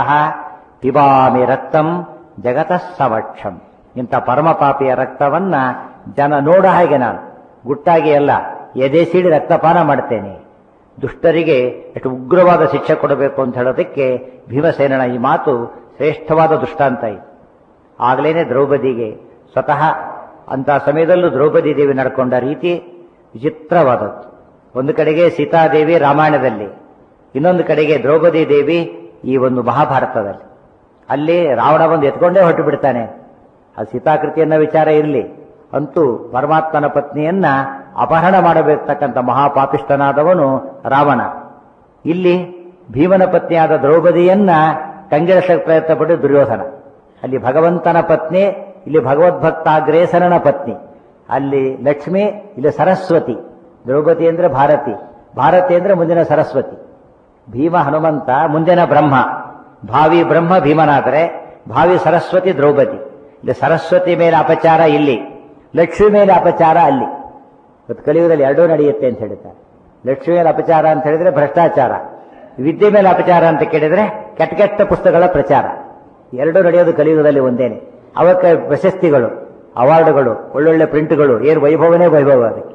ಪಿಬಾಮಿ ರಕ್ತಂ ಜಗತಃ ಸಮಕ್ಷಂ ಇಂಥ ಪರಮ ಪಾಪಿಯ ರಕ್ತವನ್ನ ಜನ ನೋಡ ಹಾಗೆ ನಾನು ಗುಟ್ಟಾಗಿ ಅಲ್ಲ ಎದೆ ಸೀಳಿ ರಕ್ತಪಾನ ಮಾಡ್ತೇನೆ ದುಷ್ಟರಿಗೆ ಎಷ್ಟು ಉಗ್ರವಾದ ಶಿಕ್ಷೆ ಕೊಡಬೇಕು ಅಂತ ಹೇಳೋದಕ್ಕೆ ಭೀಮಸೇನನ ಈ ಮಾತು ಶ್ರೇಷ್ಠವಾದ ದೃಷ್ಟಾಂತ ಇದೆ ಆಗಲೇನೆ ದ್ರೌಪದಿಗೆ ಸ್ವತಃ ಅಂತ ಸಮಯದಲ್ಲೂ ದ್ರೌಪದಿ ದೇವಿ ನಡ್ಕೊಂಡ ರೀತಿ ವಿಚಿತ್ರವಾದದ್ದು ಒಂದು ಕಡೆಗೆ ಸೀತಾದೇವಿ ರಾಮಾಯಣದಲ್ಲಿ ಇನ್ನೊಂದು ಕಡೆಗೆ ದ್ರೌಪದಿ ದೇವಿ ಈ ಒಂದು ಮಹಾಭಾರತದಲ್ಲಿ ಅಲ್ಲಿ ರಾವಣ ಬಂದು ಎತ್ಕೊಂಡೇ ಹೊರಟು ಬಿಡ್ತಾನೆ ಅದು ಸೀತಾಕೃತಿಯನ್ನ ವಿಚಾರ ಇರಲಿ ಅಂತೂ ಪರಮಾತ್ಮನ ಪತ್ನಿಯನ್ನ ಅಪಹರಣ ಮಾಡಬೇಕತಕ್ಕಂಥ ಮಹಾಪಾಪಿಷ್ಠನಾದವನು ರಾವಣ ಇಲ್ಲಿ ಭೀಮನ ಪತ್ನಿಯಾದ ದ್ರೌಪದಿಯನ್ನ ಕಂಗೆಳಿಸಕ್ಕೆ ಪ್ರಯತ್ನ ಪಟ್ಟು ದುರ್ಯೋಧನ ಅಲ್ಲಿ ಭಗವಂತನ ಪತ್ನಿ ಇಲ್ಲಿ ಭಗವದ್ಭಕ್ತಾಗ್ರೇಸರನ ಪತ್ನಿ ಅಲ್ಲಿ ಲಕ್ಷ್ಮಿ ಇಲ್ಲಿ ಸರಸ್ವತಿ ದ್ರೌಪದಿ ಅಂದ್ರೆ ಭಾರತಿ ಭಾರತಿ ಅಂದ್ರೆ ಮುಂದಿನ ಸರಸ್ವತಿ ಭೀಮ ಹನುಮಂತ ಮುಂದಿನ ಬ್ರಹ್ಮ ಭಾವಿ ಬ್ರಹ್ಮ ಭೀಮನಾದರೆ ಭಾವಿ ಸರಸ್ವತಿ ದ್ರೌಪದಿ ಇಲ್ಲಿ ಸರಸ್ವತಿ ಮೇಲೆ ಅಪಚಾರ ಇಲ್ಲಿ ಲಕ್ಷ್ಮಿ ಮೇಲೆ ಅಪಚಾರ ಅಲ್ಲಿ ಇವತ್ತು ಕಲಿಯುಗದಲ್ಲಿ ಎರಡೂ ನಡೆಯುತ್ತೆ ಅಂತ ಹೇಳ್ತಾರೆ ಲಕ್ಷ್ಮಿ ಮೇಲೆ ಅಪಚಾರ ಅಂತ ಹೇಳಿದ್ರೆ ಭ್ರಷ್ಟಾಚಾರ ವಿದ್ಯೆ ಮೇಲೆ ಅಪಚಾರ ಅಂತ ಕೇಳಿದ್ರೆ ಕೆಟ್ಟ ಕೆಟ್ಟ ಪುಸ್ತಕಗಳ ಪ್ರಚಾರ ಎರಡೂ ನಡೆಯೋದು ಕಲಿಯುಗದಲ್ಲಿ ಒಂದೇನೆ ಅವಕ್ಕೆ ಪ್ರಶಸ್ತಿಗಳು ಅವಾರ್ಡ್ಗಳು ಒಳ್ಳೊಳ್ಳೆ ಪ್ರಿಂಟ್ಗಳು ಏನು ವೈಭವನೇ ವೈಭವ ಅದಕ್ಕೆ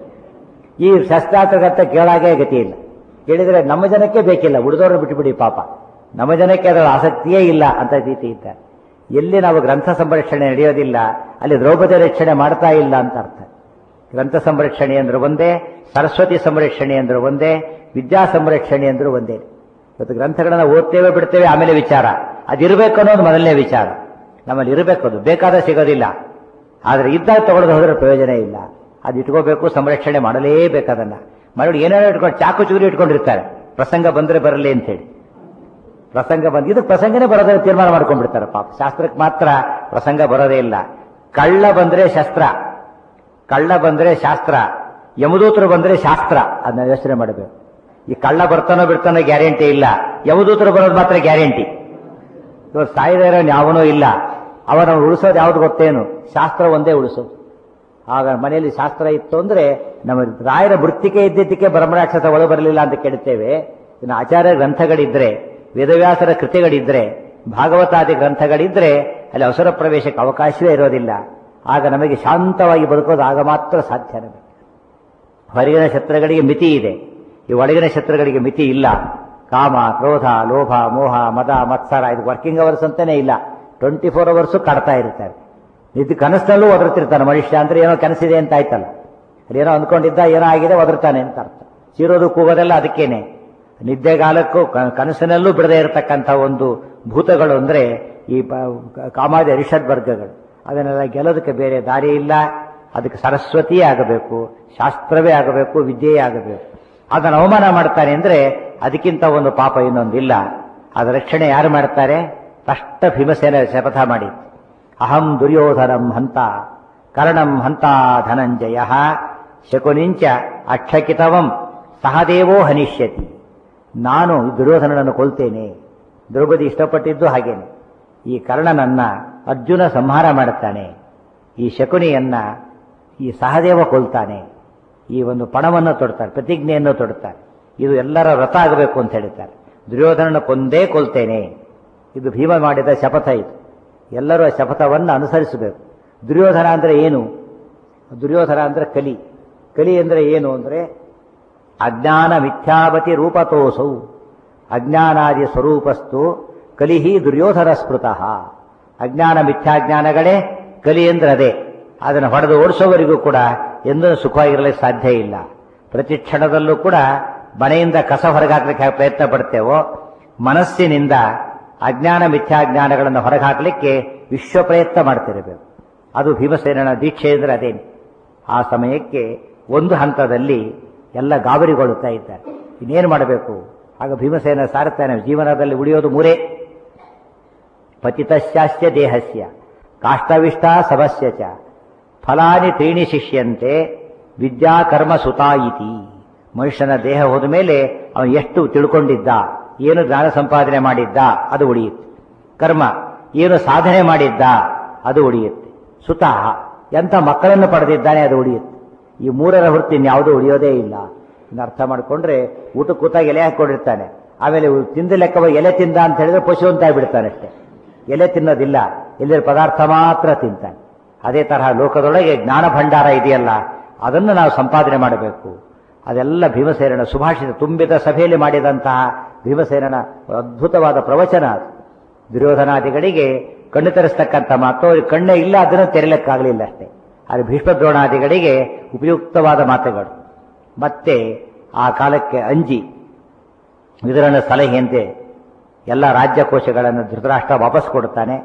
ಈ ಶಸ್ತ್ರಾಸ್ತ್ರಗತ್ತ ಕೇಳಾಗೆ ಗತಿ ಇಲ್ಲ ಕೇಳಿದ್ರೆ ನಮ್ಮ ಜನಕ್ಕೆ ಬೇಕಿಲ್ಲ ಉಳಿದವರು ಬಿಟ್ಟುಬಿಡಿ ಪಾಪ ನಮ್ಮ ಜನಕ್ಕೆ ಅದರ ಆಸಕ್ತಿಯೇ ಇಲ್ಲ ಅಂತ ರೀತಿ ಇದ್ದಾರೆ ಎಲ್ಲಿ ನಾವು ಗ್ರಂಥ ಸಂರಕ್ಷಣೆ ನಡೆಯೋದಿಲ್ಲ ಅಲ್ಲಿ ದ್ರೌಪದಿ ರಕ್ಷಣೆ ಮಾಡ್ತಾ ಇಲ್ಲ ಅಂತ ಅರ್ಥ ಗ್ರಂಥ ಸಂರಕ್ಷಣೆ ಅಂದ್ರೆ ಒಂದೇ ಸರಸ್ವತಿ ಸಂರಕ್ಷಣೆ ಅಂದ್ರೆ ಒಂದೇ ವಿದ್ಯಾ ಸಂರಕ್ಷಣೆ ಅಂದ್ರೆ ಒಂದೇ ಇವತ್ತು ಗ್ರಂಥಗಳನ್ನ ಓದ್ತೇವೆ ಬಿಡ್ತೇವೆ ಆಮೇಲೆ ವಿಚಾರ ಅದಿರಬೇಕು ಅನ್ನೋದು ಮೊದಲನೇ ವಿಚಾರ ನಮ್ಮಲ್ಲಿ ಇರಬೇಕು ಅದು ಬೇಕಾದ ಸಿಗೋದಿಲ್ಲ ಆದ್ರೆ ಇದ್ದಾಗ ತಗೊಳ್ಳೋದು ಹೋದ್ರೆ ಪ್ರಯೋಜನ ಇಲ್ಲ ಅದು ಇಟ್ಕೋಬೇಕು ಸಂರಕ್ಷಣೆ ಮಾಡಲೇಬೇಕು ಅದನ್ನ ಮಾಡಿ ಏನೇನೋ ಇಟ್ಕೊಂಡು ಚಾಕು ಚೂರಿ ಇಟ್ಕೊಂಡಿರ್ತಾರೆ ಪ್ರಸಂಗ ಬಂದ್ರೆ ಬರಲಿ ಅಂತೇಳಿ ಪ್ರಸಂಗ ಬಂದು ಇದು ಪ್ರಸಂಗನೇ ಬರೋದೇ ತೀರ್ಮಾನ ಮಾಡ್ಕೊಂಡ್ಬಿಡ್ತಾರೆ ಪಾಪ ಶಾಸ್ತ್ರಕ್ಕೆ ಮಾತ್ರ ಪ್ರಸಂಗ ಬರೋದೇ ಇಲ್ಲ ಕಳ್ಳ ಬಂದ್ರೆ ಶಸ್ತ್ರ ಕಳ್ಳ ಬಂದ್ರೆ ಶಾಸ್ತ್ರ ಯಮದೂತರು ಬಂದ್ರೆ ಶಾಸ್ತ್ರ ಅದನ್ನ ಯೋಚನೆ ಮಾಡಬೇಕು ಈ ಕಳ್ಳ ಬರ್ತಾನೋ ಬಿಡ್ತಾನೋ ಗ್ಯಾರಂಟಿ ಇಲ್ಲ ಯಮದೂತರು ಬರೋದು ಮಾತ್ರ ಗ್ಯಾರಂಟಿ ಇವಾಗ ಸಾಯದೇ ಇರೋ ಯಾವನೂ ಇಲ್ಲ ಅವನ ಉಳಿಸೋದು ಯಾವ್ದು ಗೊತ್ತೇನು ಶಾಸ್ತ್ರ ಒಂದೇ ಉಳಿಸೋದು ಆಗ ಮನೆಯಲ್ಲಿ ಶಾಸ್ತ್ರ ಇತ್ತು ಅಂದ್ರೆ ನಮ್ಮ ರಾಯರ ವೃತ್ತಿಕೆ ಇದ್ದಿದ್ದಕ್ಕೆ ಬ್ರಹ್ಮರಾಕ್ಷಸ ಒಳ ಬರಲಿಲ್ಲ ಅಂತ ಕೇಳುತ್ತೇವೆ ಇನ್ನು ಆಚಾರ್ಯ ಗ್ರಂಥಗಳಿದ್ರೆ ವೇದವ್ಯಾಸರ ಕೃತಿಗಳಿದ್ರೆ ಭಾಗವತಾದಿ ಗ್ರಂಥಗಳಿದ್ರೆ ಅಲ್ಲಿ ಅವಸರ ಪ್ರವೇಶಕ್ಕೆ ಅವಕಾಶವೇ ಇರೋದಿಲ್ಲ ಆಗ ನಮಗೆ ಶಾಂತವಾಗಿ ಬದುಕೋದು ಆಗ ಮಾತ್ರ ಸಾಧ್ಯ ನಮಗೆ ಹೊರಗಿನ ಶತ್ರುಗಳಿಗೆ ಮಿತಿ ಇದೆ ಈ ಒಳಗಿನ ಶತ್ರುಗಳಿಗೆ ಮಿತಿ ಇಲ್ಲ ಕಾಮ ಕ್ರೋಧ ಲೋಭ ಮೋಹ ಮದ ಮತ್ಸರ ಇದು ವರ್ಕಿಂಗ್ ಅವರ್ಸ್ ಅಂತಾನೆ ಇಲ್ಲ ಟ್ವೆಂಟಿ ಫೋರ್ ಅವರ್ಸು ಕಾಡ್ತಾ ಇರ್ತಾರೆ ಇದು ಕನಸಿನಲ್ಲೂ ಒದರ್ತಿರ್ತಾನೆ ಮನುಷ್ಯ ಅಂದ್ರೆ ಏನೋ ಕನಸಿದೆ ಅಂತ ಆಯ್ತಲ್ಲ ಅದೇನೋ ಅಂದ್ಕೊಂಡಿದ್ದ ಏನೋ ಆಗಿದೆ ಒದರ್ತಾನೆ ಅಂತ ಅರ್ಥ ಚೀರೋದು ಕೂಗೋದೆಲ್ಲ ಅದಕ್ಕೇನೆ ನಿದ್ದೆಗಾಲಕ್ಕೂ ಕ- ಕನಸಿನಲ್ಲೂ ಬಿಡದೇ ಇರತಕ್ಕಂಥ ಒಂದು ಭೂತಗಳು ಅಂದ್ರೆ ಈ ಪ- ಕಾಮಾದಿ ಅರಿಷಡ್ ವರ್ಗಗಳು ಅದನ್ನೆಲ್ಲ ಗೆಲ್ಲೋದಕ್ಕೆ ಬೇರೆ ದಾರಿ ಇಲ್ಲ ಅದಕ್ಕೆ ಸರಸ್ವತಿಯೇ ಆಗಬೇಕು ಶಾಸ್ತ್ರವೇ ಆಗಬೇಕು ವಿದ್ಯೆಯೇ ಆಗಬೇಕು ಅದನ್ನು ಅವಮಾನ ಮಾಡ್ತಾನೆ ಅಂದ್ರೆ ಅದಕ್ಕಿಂತ ಒಂದು ಪಾಪ ಇನ್ನೊಂದಿಲ್ಲ ಅದ ರಕ್ಷಣೆ ಯಾರು ಮಾಡ್ತಾರೆ ಕಷ್ಟ ಭೀಮಸೇನ ಶಪಥ ಮಾಡಿ ಅಹಂ ದುರ್ಯೋಧನಂ ಹಂತ ಕರ್ಣಂ ಹಂತ ಧನಂಜಯ ಶಕುನಿಂಚ ಅಕ್ಷಕಿತವಂ ಸಹದೇವೋ ಹನಿಷ್ಯತಿ ನಾನು ಈ ದುರ್ಯೋಧನನನ್ನು ಕೊಲ್ತೇನೆ ದ್ರೌಪದಿ ಇಷ್ಟಪಟ್ಟಿದ್ದು ಹಾಗೇನೆ ಈ ಕರ್ಣನನ್ನ ಅರ್ಜುನ ಸಂಹಾರ ಮಾಡುತ್ತಾನೆ ಈ ಶಕುನಿಯನ್ನ ಈ ಸಹದೇವ ಕೊಲ್ತಾನೆ ಈ ಒಂದು ಪಣವನ್ನು ತೊಡ್ತಾರೆ ಪ್ರತಿಜ್ಞೆಯನ್ನು ತೊಡ್ತಾರೆ ಇದು ಎಲ್ಲರ ವ್ರತ ಆಗಬೇಕು ಅಂತ ಹೇಳ್ತಾರೆ ದುರ್ಯೋಧನನ ಕೊಂದೇ ಕೊಲ್ತೇನೆ ಇದು ಭೀಮ ಮಾಡಿದ ಶಪಥ ಇದು ಎಲ್ಲರೂ ಆ ಶಪಥವನ್ನು ಅನುಸರಿಸಬೇಕು ದುರ್ಯೋಧನ ಅಂದ್ರೆ ಏನು ದುರ್ಯೋಧನ ಅಂದ್ರೆ ಕಲಿ ಕಲಿ ಅಂದ್ರೆ ಏನು ಅಂದ್ರೆ ಅಜ್ಞಾನ ಮಿಥ್ಯಾವತಿ ರೂಪತೋಸೌ ಅಜ್ಞಾನಾದಿ ಸ್ವರೂಪಸ್ತು ಕಲಿಹಿ ದುರ್ಯೋಧನ ಸ್ಮೃತಃ ಅಜ್ಞಾನ ಮಿಥ್ಯಾಜ್ಞಾನಗಳೇ ಕಲಿ ಅಂದ್ರೆ ಅದೇ ಅದನ್ನು ಹೊಡೆದು ಓಡಿಸೋವರೆಗೂ ಕೂಡ ಎಂದೂ ಸುಖವಾಗಿರಲಿಕ್ಕೆ ಸಾಧ್ಯ ಇಲ್ಲ ಪ್ರತಿ ಕ್ಷಣದಲ್ಲೂ ಕೂಡ ಮನೆಯಿಂದ ಕಸ ಹೊರಗಾಕ್ಲಿಕ್ಕೆ ಪ್ರಯತ್ನ ಪಡ್ತೇವೋ ಮನಸ್ಸಿನಿಂದ ಅಜ್ಞಾನ ಮಿಥ್ಯಾಜ್ಞಾನಗಳನ್ನು ಹೊರಗಾಕ್ಲಿಕ್ಕೆ ವಿಶ್ವ ಪ್ರಯತ್ನ ಮಾಡ್ತಿರಬೇಕು ಅದು ಭೀಮಸೇನನ ದೀಕ್ಷೆ ಅಂದ್ರೆ ಅದೇನೆ ಆ ಸಮಯಕ್ಕೆ ಒಂದು ಹಂತದಲ್ಲಿ ಎಲ್ಲ ಗಾಬರಿಗೊಳ್ಳುತ್ತಾ ಇದ್ದಾರೆ ಇನ್ನೇನು ಮಾಡಬೇಕು ಆಗ ಭೀಮಸೇನ ಸಾರುತ್ತಾನೆ ಜೀವನದಲ್ಲಿ ಉಳಿಯೋದು ಮೂರೇ ಪತಿತಸ್ಯಾಸ್ಯ ದೇಹಸ್ಯ ಕಾಷ್ಟವಿಷ್ಟ ಸಭಸ್ಯ ಚ ಫಲಾನಿ ತ್ರೀಣಿ ಶಿಷ್ಯಂತೆ ವಿದ್ಯಾ ಕರ್ಮ ಸುತಾ ಇತಿ ಮನುಷ್ಯನ ದೇಹ ಹೋದ ಮೇಲೆ ಅವನು ಎಷ್ಟು ತಿಳ್ಕೊಂಡಿದ್ದ ಏನು ಜ್ಞಾನ ಸಂಪಾದನೆ ಮಾಡಿದ್ದ ಅದು ಉಳಿಯುತ್ತೆ ಕರ್ಮ ಏನು ಸಾಧನೆ ಮಾಡಿದ್ದ ಅದು ಉಳಿಯುತ್ತೆ ಸುತಃ ಎಂಥ ಮಕ್ಕಳನ್ನು ಪಡೆದಿದ್ದಾನೆ ಅದು ಉಳಿಯುತ್ತೆ ಈ ಮೂರರ ಹೊರತು ಇನ್ಯಾವುದೂ ಉಳಿಯೋದೇ ಇಲ್ಲ ಇನ್ನು ಅರ್ಥ ಮಾಡಿಕೊಂಡ್ರೆ ಊಟ ಕೂತಾಗ ಎಲೆ ಹಾಕೊಂಡಿರ್ತಾನೆ ಆಮೇಲೆ ಇವ್ರು ತಿಂದ ಲೆಕ್ಕವಾಗಿ ಎಲೆ ತಿಂದ ಅಂತ ಹೇಳಿದ್ರೆ ಪಶು ಅಂತ ಬಿಡ್ತಾನೆ ಅಷ್ಟೇ ಎಲೆ ತಿನ್ನೋದಿಲ್ಲ ಎಲ್ಲಿರ ಪದಾರ್ಥ ಮಾತ್ರ ತಿಂತಾನೆ ಅದೇ ತರಹ ಲೋಕದೊಳಗೆ ಜ್ಞಾನ ಭಂಡಾರ ಇದೆಯಲ್ಲ ಅದನ್ನು ನಾವು ಸಂಪಾದನೆ ಮಾಡಬೇಕು ಅದೆಲ್ಲ ಭೀಮಸೇನನ ಸುಭಾಷಿತ ತುಂಬಿದ ಸಭೆಯಲ್ಲಿ ಮಾಡಿದಂತಹ ಭೀಮಸೇನನ ಅದ್ಭುತವಾದ ಪ್ರವಚನ ಅದು ದುರ್ಯೋಧನಾದಿಗಳಿಗೆ ಕಣ್ಣು ತೆರೆಸ್ತಕ್ಕಂಥ ಮಾತು ಅವ್ರಿಗೆ ಕಣ್ಣೇ ಇಲ್ಲ ಅದನ್ನು ತೆರೆಯಲಿಕ್ಕಾಗಲಿಲ್ಲ ಅಷ್ಟೇ ಆದರೆ ಭೀಷ್ಮದ್ರೋಣಾದಿಗಳಿಗೆ ಉಪಯುಕ್ತವಾದ ಮಾತುಗಳು ಮತ್ತೆ ಆ ಕಾಲಕ್ಕೆ ಅಂಜಿ ವಿದುರನ ಸಲಹೆಯಂತೆ ಎಲ್ಲ ರಾಜ್ಯಕೋಶಗಳನ್ನು ಧೃತರಾಷ್ಟ್ರ ವಾಪಸ್ ಕೊಡುತ್ತಾನೆ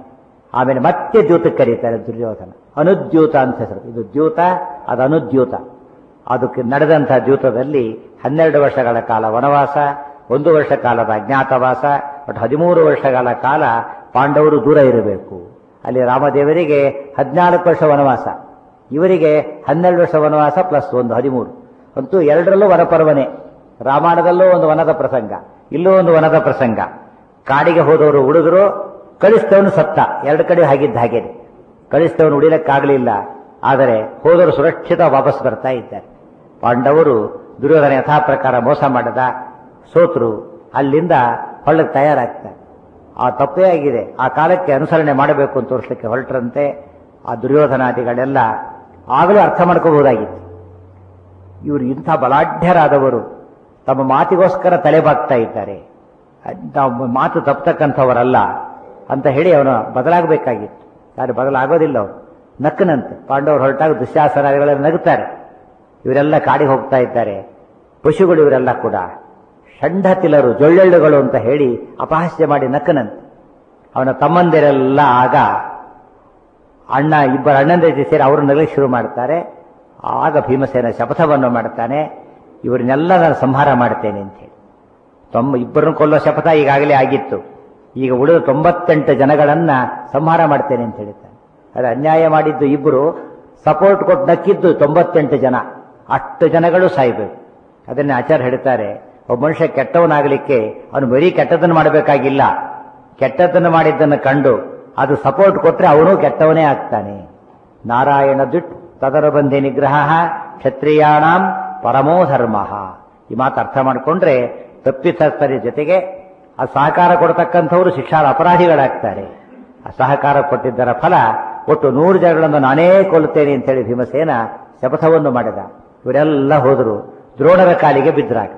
ಆಮೇಲೆ ಮತ್ತೆ ದ್ಯೂತಕ್ಕೆ ಕರೀತಾರೆ ದುರ್ಯೋಧನ ಅನುದ್ಯೂತ ಅಂತ ಹೆಸರು ಇದು ದ್ಯೂತ ಅದು ಅನುದ್ಯೂತ ಅದಕ್ಕೆ ನಡೆದಂತಹ ದ್ಯೂತದಲ್ಲಿ ಹನ್ನೆರಡು ವರ್ಷಗಳ ಕಾಲ ವನವಾಸ ಒಂದು ವರ್ಷ ಕಾಲದ ಅಜ್ಞಾತವಾಸ ಒಟ್ಟು ಹದಿಮೂರು ವರ್ಷಗಳ ಕಾಲ ಪಾಂಡವರು ದೂರ ಇರಬೇಕು ಅಲ್ಲಿ ರಾಮದೇವರಿಗೆ ಹದಿನಾಲ್ಕು ವರ್ಷ ವನವಾಸ ಇವರಿಗೆ ಹನ್ನೆರಡು ವರ್ಷ ವನವಾಸ ಪ್ಲಸ್ ಒಂದು ಹದಿಮೂರು ಅಂತೂ ಎರಡರಲ್ಲೂ ವನಪರ್ವನೆ ರಾಮಾಯಣದಲ್ಲೂ ಒಂದು ವನದ ಪ್ರಸಂಗ ಇಲ್ಲೂ ಒಂದು ವನದ ಪ್ರಸಂಗ ಕಾಡಿಗೆ ಹೋದವರು ಹುಡುಗರು ಕಳಿಸ್ತವನು ಸತ್ತ ಎರಡು ಕಡೆ ಆಗಿದ್ದ ಹಾಗೇನೆ ಕಳಿಸ್ತವನು ಉಳಿಲಕ್ಕಾಗಲಿಲ್ಲ ಆದರೆ ಹೋದರು ಸುರಕ್ಷಿತ ವಾಪಸ್ ಬರ್ತಾ ಇದ್ದಾರೆ ಪಾಂಡವರು ದುರ್ಯೋಧನ ಯಥಾ ಪ್ರಕಾರ ಮೋಸ ಮಾಡದ ಸೋತರು ಅಲ್ಲಿಂದ ಹೊಳ್ಳಕ್ಕೆ ತಯಾರಾಗ್ತಾರೆ ಆ ತಪ್ಪೇ ಆಗಿದೆ ಆ ಕಾಲಕ್ಕೆ ಅನುಸರಣೆ ಮಾಡಬೇಕು ಅಂತ ತೋರಿಸಲಿಕ್ಕೆ ಹೊರಟರಂತೆ ಆ ದುರ್ಯೋಧನಾದಿಗಳೆಲ್ಲ ಆಗಲೂ ಅರ್ಥ ಮಾಡ್ಕೋಬಹುದಾಗಿತ್ತು ಇವರು ಇಂಥ ಬಲಾಢ್ಯರಾದವರು ತಮ್ಮ ಮಾತಿಗೋಸ್ಕರ ತಲೆಬಾಗ್ತಾ ಇದ್ದಾರೆ ನಾವು ಮಾತು ತಪ್ಪತಕ್ಕಂಥವರಲ್ಲ ಅಂತ ಹೇಳಿ ಅವನು ಬದಲಾಗಬೇಕಾಗಿತ್ತು ಯಾರು ಬದಲಾಗೋದಿಲ್ಲ ಅವರು ನಕ್ಕನಂತೆ ಪಾಂಡವರು ಹೊರಟಾಗ ದುಶ್ಯಾಸನಾದಿಗಳೆಲ್ಲ ನಗುತ್ತಾರೆ ಇವರೆಲ್ಲ ಕಾಡಿಗೆ ಹೋಗ್ತಾ ಇದ್ದಾರೆ ಪಶುಗಳು ಇವರೆಲ್ಲ ಕೂಡ ಷಂಢತಿಲರು ಜೊಳ್ಳೆಳ್ಳುಗಳು ಅಂತ ಹೇಳಿ ಅಪಹಾಸ್ಯ ಮಾಡಿ ನಕ್ಕನಂತೆ ಅವನ ತಮ್ಮಂದಿರೆಲ್ಲ ಆಗ ಅಣ್ಣ ಇಬ್ಬರು ಅಣ್ಣನ ಜೊತೆ ಸೇರಿ ಅವರು ನಗಲಿಕ್ಕೆ ಶುರು ಮಾಡ್ತಾರೆ ಆಗ ಭೀಮಸೇನ ಶಪಥವನ್ನು ಮಾಡ್ತಾನೆ ಇವರನ್ನೆಲ್ಲ ನಾನು ಸಂಹಾರ ಮಾಡ್ತೇನೆ ಅಂತ ಹೇಳಿ ತೊಂಬ ಇಬ್ಬರನ್ನು ಕೊಲ್ಲೋ ಶಪಥ ಈಗಾಗಲೇ ಆಗಿತ್ತು ಈಗ ಉಳಿದ ತೊಂಬತ್ತೆಂಟು ಜನಗಳನ್ನ ಸಂಹಾರ ಮಾಡ್ತೇನೆ ಅಂತ ಹೇಳ್ತಾನೆ ಅದು ಅನ್ಯಾಯ ಮಾಡಿದ್ದು ಇಬ್ಬರು ಸಪೋರ್ಟ್ ಕೊಟ್ಟು ನಕ್ಕಿದ್ದು ತೊಂಬತ್ತೆಂಟು ಜನ ಅಷ್ಟು ಜನಗಳು ಸಾಯ್ಬೇಕು ಅದನ್ನ ಆಚಾರ್ಯ ಹೇಳ್ತಾರೆ ಒಬ್ಬ ಮನುಷ್ಯ ಕೆಟ್ಟವನಾಗಲಿಕ್ಕೆ ಅವನು ಬರೀ ಕೆಟ್ಟದನ್ನು ಮಾಡಬೇಕಾಗಿಲ್ಲ ಕೆಟ್ಟದನ್ನು ಮಾಡಿದ್ದನ್ನು ಕಂಡು ಅದು ಸಪೋರ್ಟ್ ಕೊಟ್ರೆ ಅವನು ಕೆಟ್ಟವನೇ ಆಗ್ತಾನೆ ನಾರಾಯಣ ದುಟ್ ತದರ ಬಂಧೆ ನಿಗ್ರಹ ಕ್ಷತ್ರಿಯಾಣಾಂ ಪರಮೋ ಧರ್ಮ ಈ ಮಾತು ಅರ್ಥ ಮಾಡಿಕೊಂಡ್ರೆ ತಪ್ಪಿತಸ್ಥರ ಜೊತೆಗೆ ಆ ಸಹಕಾರ ಕೊಡ್ತಕ್ಕಂಥವರು ಶಿಕ್ಷಾರ ಅಪರಾಧಿಗಳಾಗ್ತಾರೆ ಆ ಸಹಕಾರ ಕೊಟ್ಟಿದ್ದರ ಫಲ ಒಟ್ಟು ನೂರು ಜನಗಳನ್ನು ನಾನೇ ಕೊಲ್ಲುತ್ತೇನೆ ಅಂತೇಳಿ ಭೀಮಸೇನ ಶಪಥವನ್ನು ಮಾಡಿದ ಇವರೆಲ್ಲ ಹೋದರು ದ್ರೋಣರ ಕಾಲಿಗೆ ಬಿದ್ರಾಗ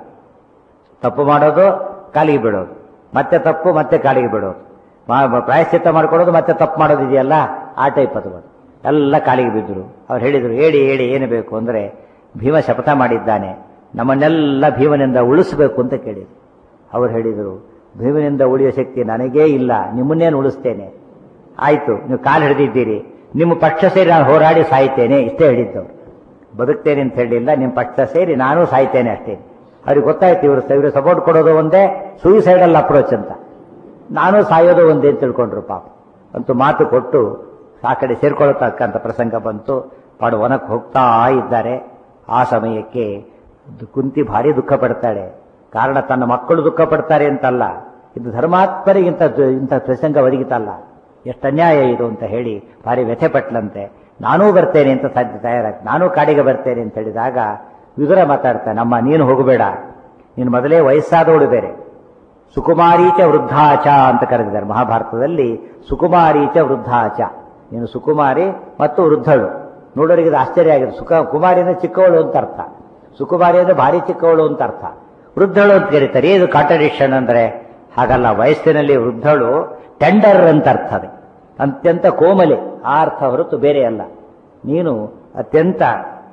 ತಪ್ಪು ಮಾಡೋದು ಕಾಲಿಗೆ ಬಿಡೋದು ಮತ್ತೆ ತಪ್ಪು ಮತ್ತೆ ಕಾಲಿಗೆ ಬಿಡೋದು ಮಾ- ಪ್ರಾಯಶ್ಚಿತ್ತ ಮಾಡ್ಕೊಳ್ಳೋದು ಮತ್ತೆ ತಪ್ಪು ಮಾಡೋದು ಇದೆಯಲ್ಲ ಆ ಟೈಪ್ ಅದು ಅದು. ಎಲ್ಲ ಕಾಲಿಗೆ ಬಿದ್ದರು ಅವ್ರು ಹೇಳಿದರು ಹೇಳಿ ಹೇಳಿ ಏನು ಬೇಕು ಅಂದರೆ ಭೀಮ ಶಪಥ ಮಾಡಿದ್ದಾನೆ ನಮ್ಮನ್ನೆಲ್ಲ ಭೀಮನಿಂದ ಉಳಿಸಬೇಕು ಅಂತ ಕೇಳಿದ್ರು ಅವ್ರು ಹೇಳಿದರು ಭೀಮನಿಂದ ಉಳಿಯೋ ಶಕ್ತಿ ನನಗೇ ಇಲ್ಲ ನಿಮ್ಮನ್ನೇನು ಉಳಿಸ್ತೇನೆ ಆಯ್ತು ನೀವು ಕಾಲು ಹಿಡಿದಿದ್ದೀರಿ ನಿಮ್ಮ ಪಕ್ಷ ಸೇರಿ ನಾನು ಹೋರಾಡಿ ಸಾಯ್ತೇನೆ ಇಷ್ಟೇ ಹೇಳಿದ್ದವ್ರು ಬದುಕ್ತೇನೆ ಅಂತ ಹೇಳಿಲ್ಲ ನಿಮ್ಮ ಪಕ್ಷ ಸೇರಿ ನಾನು ಸಾಯ್ತೇನೆ ಅಷ್ಟೇ ಅವ್ರಿಗೆ ಗೊತ್ತಾಯ್ತು ಇವರು ಇವರು ಸಪೋರ್ಟ್ ಕೊಡೋದು ಒಂದೇ ಸೂಯಿಸೈಡಲ್ ಅಪ್ರೋಚ್ ಅಂತ ನಾನು ಸಾಯೋದು ಒಂದೇ ಅಂತ ತಿಳ್ಕೊಂಡ್ರು ಪಾಪ ಅಂತೂ ಮಾತು ಕೊಟ್ಟು ಆ ಕಡೆ ಸೇರ್ಕೊಳ್ತಕ್ಕಂಥ ಪ್ರಸಂಗ ಬಂತು ಪಾಡು ವನಕ್ಕೆ ಹೋಗ್ತಾ ಇದ್ದಾರೆ ಆ ಸಮಯಕ್ಕೆ ದು- ಕುಂತಿ ಭಾರಿ ದುಃಖ ಪಡ್ತಾಳೆ ಕಾರಣ ತನ್ನ ಮಕ್ಕಳು ದುಃಖ ಪಡ್ತಾರೆ ಅಂತಲ್ಲ ಇದು ಧರ್ಮಾತ್ಮರಿಗೆ ಇಂಥ ಇಂಥ ಪ್ರಸಂಗ ಒದಗಿತಲ್ಲ ಎಷ್ಟು ಅನ್ಯಾಯ ಇದು ಅಂತ ಹೇಳಿ ಭಾರಿ ವ್ಯಥೆ ಪಟ್ಲಂತೆ ನಾನೂ ಬರ್ತೇನೆ ಅಂತ ಸಾಧ್ಯ ತಯಾರಾಗಿ ನಾನೂ ಕಾಡಿಗೆ ಬರ್ತೇನೆ ಅಂತ ಹೇಳಿದಾಗ ವಿದುರ ಮಾತಾಡ್ತಾನೆ ಅಮ್ಮ ನೀನು ಹೋಗಬೇಡ ನೀನು ಮೊದಲೇ ವಯಸ್ಸಾದವಳು ಬೇರೆ ಸುಕುಮಾರೀಚ ವೃದ್ಧಾಚ ಅಂತ ಕರೆದಿದ್ದಾರೆ ಮಹಾಭಾರತದಲ್ಲಿ ಸುಕುಮಾರೀಚ ವೃದ್ಧಾಚ ನೀನು ಸುಕುಮಾರಿ ಮತ್ತು ವೃದ್ಧಳು ನೋಡೋರಿಗೆ ಇದು ಆಶ್ಚರ್ಯ ಆಗಿದೆ ಸುಖ ಕುಮಾರಿ ಅಂದ್ರೆ ಚಿಕ್ಕವಳು ಅಂತ ಅರ್ಥ ಸುಕುಮಾರಿ ಅಂದ್ರೆ ಭಾರಿ ಚಿಕ್ಕವಳು ಅಂತ ಅರ್ಥ ವೃದ್ಧಳು ಅಂತ ಕರೀತಾರೆ ಇದು ಕಾಂಟ್ರಡಿಕ್ಷನ್ ಅಂದ್ರೆ ಹಾಗಲ್ಲ ವಯಸ್ಸಿನಲ್ಲಿ ವೃದ್ಧಳು ಟೆಂಡರ್ ಅಂತ ಅರ್ಥ ಅದು ಅತ್ಯಂತ ಕೋಮಲೆ ಆ ಅರ್ಥ ಹೊರತು ಬೇರೆ ಅಲ್ಲ ನೀನು ಅತ್ಯಂತ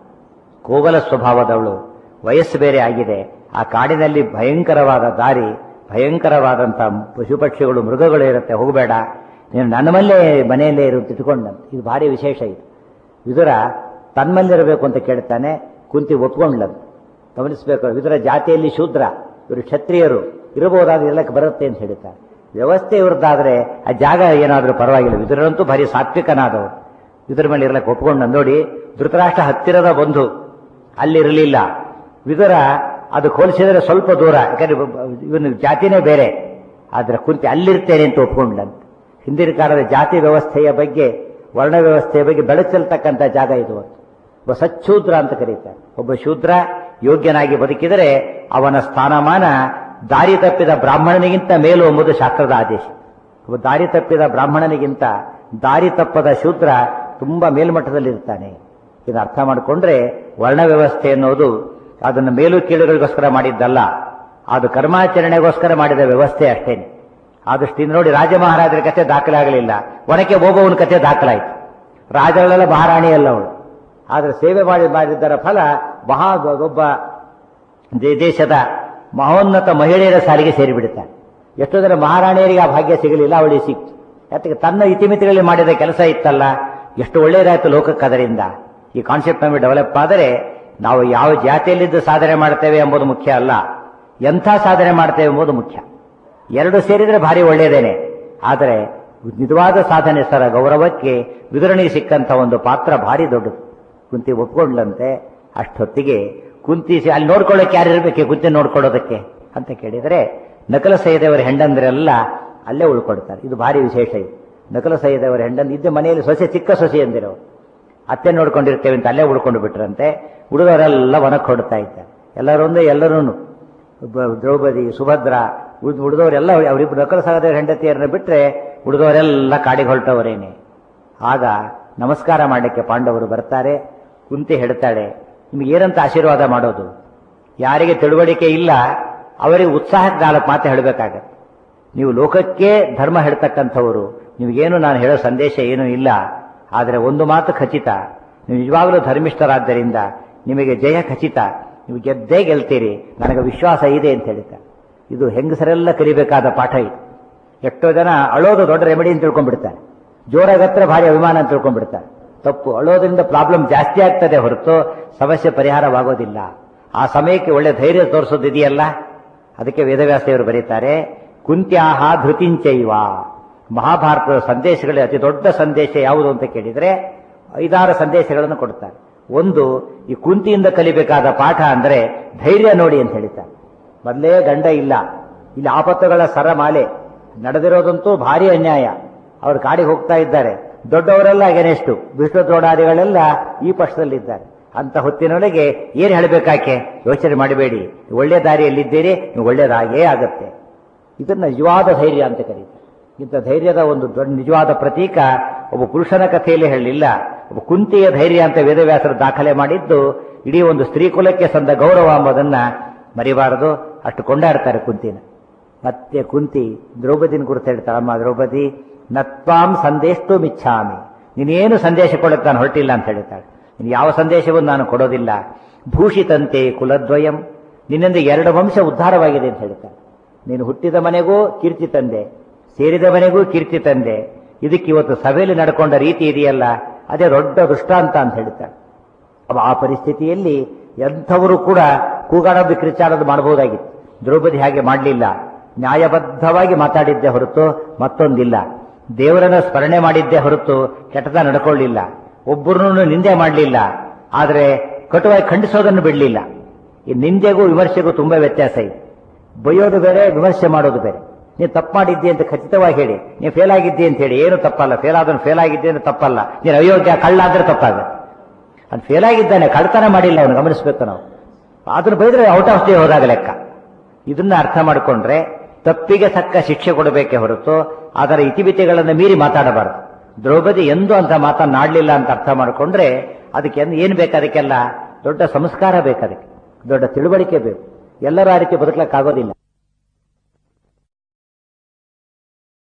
ಕೋವಲ ಸ್ವಭಾವದವಳು ವಯಸ್ಸು ಬೇರೆ ಆಗಿದೆ ಆ ಕಾಡಿನಲ್ಲಿ ಭಯಂಕರವಾದ ದಾರಿ ಭಯಂಕರವಾದಂಥ ಪಶು ಪಕ್ಷಿಗಳು ಮೃಗಗಳು ಇರುತ್ತೆ ಹೋಗಬೇಡ ನೀನು ನನ್ನ ಮಲ್ಲೇ ಮನೆಯಲ್ಲೇ ಇರು ಅಂತ ಇಟ್ಕೊಂಡಂತ ಇದು ಭಾರಿ ವಿಶೇಷ ಇದು ವಿದುರ ತನ್ಮಲ್ಲಿರಬೇಕು ಅಂತ ಕೇಳ್ತಾನೆ ಕುಂತಿ ಒಪ್ಕೊಂಡ್ಲದು ಗಮನಿಸಬೇಕು ವಿದುರ ಜಾತಿಯಲ್ಲಿ ಶೂದ್ರ ಇವರು ಕ್ಷತ್ರಿಯರು ಇರಬಹುದಾದ ಇರಲಕ್ಕೆ ಬರುತ್ತೆ ಅಂತ ಹೇಳ್ತಾರೆ ವ್ಯವಸ್ಥೆ ಇವ್ರದ್ದಾದ್ರೆ ಆ ಜಾಗ ಏನಾದರೂ ಪರವಾಗಿಲ್ಲ ವಿದುರಂತೂ ಭಾರಿ ಸಾತ್ವಿಕನಾದವರು ಇದ್ರ ಮೇಲೆ ಇರ್ಲಕ್ಕೆ ಒಪ್ಕೊಂಡು ನೋಡಿ ಧೃತರಾಷ್ಟ್ರ ಹತ್ತಿರದ ಬಂಧು ಅಲ್ಲಿರಲಿಲ್ಲ ವಿದುರ ಅದು ಹೋಲಿಸಿದರೆ ಸ್ವಲ್ಪ ದೂರ ಯಾಕಂದ್ರೆ ಇವನು ಜಾತಿನೇ ಬೇರೆ ಆದ್ರೆ ಕುಂತಿ ಅಲ್ಲಿರ್ತೇನೆ ಅಂತ ಒಪ್ಕೊಂಡ್ಲಂತ ಹಿಂದಿನ ಕಾಲದ ಜಾತಿ ವ್ಯವಸ್ಥೆಯ ಬಗ್ಗೆ ವರ್ಣ ವ್ಯವಸ್ಥೆಯ ಬಗ್ಗೆ ಬೆಳಚಲ್ತಕ್ಕಂಥ ಜಾಗ ಇದು ಒಂದು. ಒಬ್ಬ ಸಚ್ಛೂದ್ರ ಅಂತ ಕರೀತಾರೆ ಒಬ್ಬ ಶೂದ್ರ ಯೋಗ್ಯನಾಗಿ ಬದುಕಿದರೆ ಅವನ ಸ್ಥಾನಮಾನ ದಾರಿ ತಪ್ಪಿದ ಬ್ರಾಹ್ಮಣನಿಗಿಂತ ಮೇಲು ಎಂಬುದು ಶಾಸ್ತ್ರದ ಆದೇಶ ಒಬ್ಬ ದಾರಿ ತಪ್ಪಿದ ಬ್ರಾಹ್ಮಣನಿಗಿಂತ ದಾರಿ ತಪ್ಪದ ಶೂದ್ರ ತುಂಬಾ ಮೇಲ್ಮಟ್ಟದಲ್ಲಿರ್ತಾನೆ ಇದನ್ನು ಅರ್ಥ ಮಾಡಿಕೊಂಡ್ರೆ ವರ್ಣ ವ್ಯವಸ್ಥೆ ಅನ್ನೋದು ಅದನ್ನು ಮೇಲು ಕೀಳುಗಳಿಗೋಸ್ಕರ ಮಾಡಿದ್ದಲ್ಲ ಅದು ಕರ್ಮಾಚರಣೆಗೋಸ್ಕರ ಮಾಡಿದ ವ್ಯವಸ್ಥೆ ಅಷ್ಟೇನೆ ಆ ದೃಷ್ಟಿಯಿಂದ ನೋಡಿ ರಾಜ ಮಹಾರಾಜರ ಕಥೆ ದಾಖಲಾಗಲಿಲ್ಲ ಒನಕೆ ಓಬವ್ವನ ಕಥೆ ದಾಖಲಾಯಿತು ರಾಜಗಳೆಲ್ಲ ಮಹಾರಾಣಿ ಅಲ್ಲ ಅವಳು ಆದರೆ ಸೇವೆ ಮಾಡಿ ಮಾಡಿದ್ದರ ಫಲ ಮಹಾ ಒಬ್ಬ ದೇ- ದೇಶದ ಮಹೋನ್ನತ ಮಹಿಳೆಯರ ಸಾಲಿಗೆ ಸೇರಿಬಿಡುತ್ತಾರೆ ಎಷ್ಟೋ ಜನ ಮಹಾರಾಣಿಯರಿಗೆ ಆ ಭಾಗ್ಯ ಸಿಗಲಿಲ್ಲ ಅವಳಿಗೆ ಸಿಕ್ತು ಯಾತಕ್ಕೆ ತನ್ನ ಇತಿಮಿತಿಗಳಲ್ಲಿ ಮಾಡಿದ ಕೆಲಸ ಇತ್ತಲ್ಲ ಎಷ್ಟು ಒಳ್ಳೇದಾಯ್ತು ಲೋಕಕ್ಕೆ ಅದರಿಂದ ಈ ಕಾನ್ಸೆಪ್ಟ್ ನಮಗೆ ಡೆವಲಪ್ ಆದರೆ ನಾವು ಯಾವ ಜಾತಿಯಲ್ಲಿದ್ದು ಸಾಧನೆ ಮಾಡ್ತೇವೆ ಎಂಬುದು ಮುಖ್ಯ ಅಲ್ಲ ಎಂಥ ಸಾಧನೆ ಮಾಡ್ತೇವೆ ಎಂಬುದು ಮುಖ್ಯ ಎರಡು ಸೇರಿದ್ರೆ ಭಾರಿ ಒಳ್ಳೆಯದೇನೆ ಆದರೆ ನಿಜವಾದ ಸಾಧನೆ ಸರ ಗೌರವಕ್ಕೆ ವಿತರಣೆಗೆ ಸಿಕ್ಕಂಥ ಒಂದು ಪಾತ್ರ ಭಾರಿ ದೊಡ್ಡದು ಕುಂತಿ ಒಪ್ಕೊಂಡ್ಲಂತೆ ಅಷ್ಟೊತ್ತಿಗೆ ಕುಂತಿ ಸಿ- ಅಲ್ಲಿ ನೋಡ್ಕೊಳ್ಳೋಕೆ ಯಾರು ಇರಬೇಕು ಕುಂತಿ ನೋಡ್ಕೊಳ್ಳೋದಕ್ಕೆ ಅಂತ ಕೇಳಿದರೆ ನಕಲ ಸೈದವರ ಹೆಂಡಂದ್ರೆಲ್ಲ ಅಲ್ಲೇ ಉಳ್ಕೊಳ್ತಾರೆ ಇದು ಭಾರಿ ವಿಶೇಷ ಇದು ನಕಲ ಸೈದವರ ಹೆಂಡಂದ್ ಇದ್ದ ಮನೆಯಲ್ಲಿ ಸೊಸೆ ಚಿಕ್ಕ ಸೊಸೆ ಎಂದಿರೋ ಅತ್ತೆ ನೋಡ್ಕೊಂಡಿರ್ತೇವೆ ಅಂತ ಅಲ್ಲೇ ಉಳ್ಕೊಂಡು ಬಿಟ್ರಂತೆ ಹುಡುಗರೆಲ್ಲ ಒನಕ್ ಹೊಡ್ತಾ ಇದ್ದಾರೆ ಎಲ್ಲರೊಂದೇ ಎಲ್ಲರೂ ದ್ರೌಪದಿ ಸುಭದ್ರ ಉಳಿದ ಉಳಿದವರೆಲ್ಲ ಅವರಿಬ್ಬರು ನಕಲ ಸಹದೇವರ ಹೆಂಡತಿಯರನ್ನ ಬಿಟ್ರೆ ಉಳಿದವರೆಲ್ಲ ಕಾಡಿಗೆ ಹೊರಟವರೇನೆ ಆಗ ನಮಸ್ಕಾರ ಮಾಡಲಿಕ್ಕೆ ಪಾಂಡವರು ಬರ್ತಾರೆ ಕುಂತಿ ಹೇಳ್ತಾಳೆ ನಿಮ್ಗೆ ಏನಂತ ಆಶೀರ್ವಾದ ಮಾಡೋದು ಯಾರಿಗೆ ತಿಳುವಳಿಕೆ ಇಲ್ಲ ಅವರಿಗೆ ಉತ್ಸಾಹಕ್ಕೆ ನಾಲ್ಕು ಮಾತು ಹೇಳಬೇಕಾಗತ್ತೆ ನೀವು ಲೋಕಕ್ಕೆ ಧರ್ಮ ಹೇಳ್ತಕ್ಕಂಥವರು ನಿಮಗೇನು ನಾನು ಹೇಳೋ ಸಂದೇಶ ಏನೂ ಇಲ್ಲ ಆದರೆ ಒಂದು ಮಾತು ಖಚಿತ ನೀವು ನಿಜವಾಗಲೂ ಧರ್ಮಿಷ್ಠರಾದ್ದರಿಂದ ನಿಮಗೆ ಜಯ ಖಚಿತ ನೀವು ಗೆದ್ದೇ ಗೆಲ್ತೀರಿ ನನಗೆ ವಿಶ್ವಾಸ ಇದೆ ಅಂತ ಹೇಳ್ತಾರೆ ಇದು ಹೆಂಗಸರೆಲ್ಲ ಕಲಿಬೇಕಾದ ಪಾಠ ಇದು ಎಷ್ಟೋ ಜನ ಅಳೋದು ದೊಡ್ಡ ರೆಮಿಡಿ ಅಂತ ತಿಳ್ಕೊಂಡ್ಬಿಡ್ತಾರೆ ಜೋರಾಗತ್ರ ಭಾರಿ ಅಭಿಮಾನ ಅಂತ ತಿಳ್ಕೊಂಡ್ಬಿಡ್ತಾರೆ ತಪ್ಪು ಅಳೋದ್ರಿಂದ ಪ್ರಾಬ್ಲಮ್ ಜಾಸ್ತಿ ಆಗ್ತದೆ ಹೊರತು ಸಮಸ್ಯೆ ಪರಿಹಾರವಾಗೋದಿಲ್ಲ ಆ ಸಮಯಕ್ಕೆ ಒಳ್ಳೆ ಧೈರ್ಯ ತೋರಿಸೋದಿದೆಯಲ್ಲ ಅದಕ್ಕೆ ವೇದವ್ಯಾಸದೇವರು ಬರೀತಾರೆ ಕುಂತ್ಯಾಹ ಧೃತಿಂಚೈವ ಮಹಾಭಾರತದ ಸಂದೇಶಗಳೇ ಅತಿ ದೊಡ್ಡ ಸಂದೇಶ ಯಾವುದು ಅಂತ ಕೇಳಿದ್ರೆ ಐದಾರು ಸಂದೇಶಗಳನ್ನು ಕೊಡ್ತಾರೆ ಒಂದು ಈ ಕುಂತಿಯಿಂದ ಕಲಿಬೇಕಾದ ಪಾಠ ಅಂದ್ರೆ ಧೈರ್ಯ ನೋಡಿ ಅಂತ ಹೇಳ್ತಾರೆ ಮೊದಲೇ ಗಂಡ ಇಲ್ಲ ಇಲ್ಲಿ ಆಪತ್ತುಗಳ ಸರಮಾಲೆ ನಡೆದಿರೋದಂತೂ ಭಾರಿ ಅನ್ಯಾಯ ಅವರು ಕಾಡಿಗೆ ಹೋಗ್ತಾ ಇದ್ದಾರೆ ದೊಡ್ಡವರೆಲ್ಲ ಅಗೇನೆಷ್ಟು ವಿಷ್ಣುದ್ರೋಣಾದಿಗಳೆಲ್ಲ ಈ ಪಕ್ಷದಲ್ಲಿದ್ದಾರೆ ಅಂತ ಹೊತ್ತಿನೊಳಗೆ ಏನ್ ಹೇಳಬೇಕಾಕೆ ಯೋಚನೆ ಮಾಡಬೇಡಿ ಒಳ್ಳೆ ದಾರಿಯಲ್ಲಿದ್ದೀರಿ ನೀವು ಒಳ್ಳೇದಾಗೇ ಆಗತ್ತೆ ಇದನ್ನ ನಿಜವಾದ ಧೈರ್ಯ ಅಂತ ಕರೀತಾರೆ ಇಂಥ ಧೈರ್ಯದ ಒಂದು ದೊಡ್ಡ ನಿಜವಾದ ಪ್ರತೀಕ ಒಬ್ಬ ಪುರುಷನ ಕಥೆಯಲ್ಲಿ ಹೇಳಲಿಲ್ಲ ಒಬ್ಬ ಕುಂತಿಯ ಧೈರ್ಯ ಅಂತ ವೇದವ್ಯಾಸರು ದಾಖಲೆ ಮಾಡಿದ್ದು ಇಡೀ ಒಂದು ಸ್ತ್ರೀ ಕುಲಕ್ಕೆ ಸಂದ ಗೌರವ ಎಂಬುದನ್ನ ಮರಿಬಾರದು ಅಷ್ಟು ಕೊಂಡಾಡ್ತಾರೆ ಕುಂತಿನ ಮತ್ತೆ ಕುಂತಿ ದ್ರೌಪದಿನ ಕುರಿತು ಹೇಳ್ತಾಳೆ ಅಮ್ಮ ದ್ರೌಪದಿ ನತ್ವಾಂ ಸಂದೇಷ್ಟು ಮಿಚ್ಛಾಮಿ ನೀನೇನು ಸಂದೇಶ ಕೊಡಕ್ಕೆ ನಾನು ಹೊರಟಿಲ್ಲ ಅಂತ ಹೇಳ್ತಾಳೆ ನೀನು ಯಾವ ಸಂದೇಶವನ್ನು ನಾನು ಕೊಡೋದಿಲ್ಲ ಭೂಷಿತಂತೆ ಕುಲದ್ವಯಂ ನಿನ್ನಿಂದ ಎರಡು ವಂಶ ಉದ್ಧಾರವಾಗಿದೆ ಅಂತ ಹೇಳ್ತಾಳೆ ನೀನು ಹುಟ್ಟಿದ ಮನೆಗೂ ಕೀರ್ತಿ ತಂದೆ ಸೇರಿದ ಮನೆಗೂ ಕೀರ್ತಿ ತಂದೆ ಇದಕ್ಕೆ ಇವತ್ತು ಸಭೆಯಲ್ಲಿ ನಡ್ಕೊಂಡ ರೀತಿ ಇದೆಯಲ್ಲ ಅದೇ ದೊಡ್ಡ ದೃಷ್ಟಾಂತ ಅಂತ ಹೇಳ್ತಾಳೆ ಅವ ಆ ಪರಿಸ್ಥಿತಿಯಲ್ಲಿ ಎಂಥವರು ಕೂಡ ಕೂಗಾಡೋದು ಕಿರಿಚಾಡೋದು ಮಾಡಬಹುದಾಗಿತ್ತು ದ್ರೌಪದಿ ಹಾಗೆ ಮಾಡಲಿಲ್ಲ ನ್ಯಾಯಬದ್ಧವಾಗಿ ಮಾತಾಡಿದ್ದೆ ಹೊರತು ಮತ್ತೊಂದಿಲ್ಲ ದೇವರನ್ನ ಸ್ಮರಣೆ ಮಾಡಿದ್ದೇ ಹೊರತು ಕೆಟ್ಟದ ನಡ್ಕೊಳ್ಳಿಲ್ಲ ಒಬ್ಬರನ್ನು ನಿಂದೆ ಮಾಡಲಿಲ್ಲ ಆದರೆ ಕಟುವಾಗಿ ಖಂಡಿಸೋದನ್ನು ಬಿಡಲಿಲ್ಲ ಈ ನಿಂದೆಗೂ ವಿಮರ್ಶೆಗೂ ತುಂಬಾ ವ್ಯತ್ಯಾಸ ಇದೆ ಬೈಯೋದು ಬೇರೆ ವಿಮರ್ಶೆ ಮಾಡೋದು ಬೇರೆ ನೀನು ತಪ್ಪು ಮಾಡಿದ್ದಿ ಅಂತ ಖಚಿತವಾಗಿ ಹೇಳಿ ನೀವು ಫೇಲ್ ಆಗಿದ್ದಿ ಅಂತ ಹೇಳಿ ಏನು ತಪ್ಪಲ್ಲ ಫೇಲ್ ಆದನು ಫೇಲ್ ಆಗಿದ್ದಿ ಅಂತ ತಪ್ಪಲ್ಲ ನೀನು ಅಯೋಗ್ಯ ಕಳ್ಳ ಆದ್ರೆ ತಪ್ಪಾಗುತ್ತೆ ಅದು ಫೇಲ್ ಆಗಿದ್ದಾನೆ ಕಳ್ತನ ಮಾಡಿಲ್ಲ ಅವನು ಗಮನಿಸಬೇಕು ನಾವು ಅದನ್ನು ಬೈದ್ರೆ ಔಟ್ ಆಫ್ ಸ್ಟೇ ಹೋದಾಗ ಲೆಕ್ಕ ಇದನ್ನ ಅರ್ಥ ಮಾಡಿಕೊಂಡ್ರೆ ತಪ್ಪಿಗೆ ತಕ್ಕ ಶಿಕ್ಷೆ ಕೊಡಬೇಕೇ ಹೊರತು ಅದರ ಇತಿಮಿತಿಗಳನ್ನು ಮೀರಿ ಮಾತಾಡಬಾರದು ದ್ರೌಪದಿ ಎಂದು ಅಂತ ಮಾತನಾಡಲಿಲ್ಲ ಅಂತ ಅರ್ಥ ಮಾಡಿಕೊಂಡ್ರೆ ಅದಕ್ಕೆ ಏನು ಬೇಕು ಅದಕ್ಕೆಲ್ಲ ದೊಡ್ಡ ಸಂಸ್ಕಾರ ಬೇಕು ಅದಕ್ಕೆ ದೊಡ್ಡ ತಿಳುವಳಿಕೆ ಬೇಕು ಎಲ್ಲರೂ ಆ ರೀತಿ ಬದುಕಲಿಕ್ಕಾಗೋದಿಲ್ಲ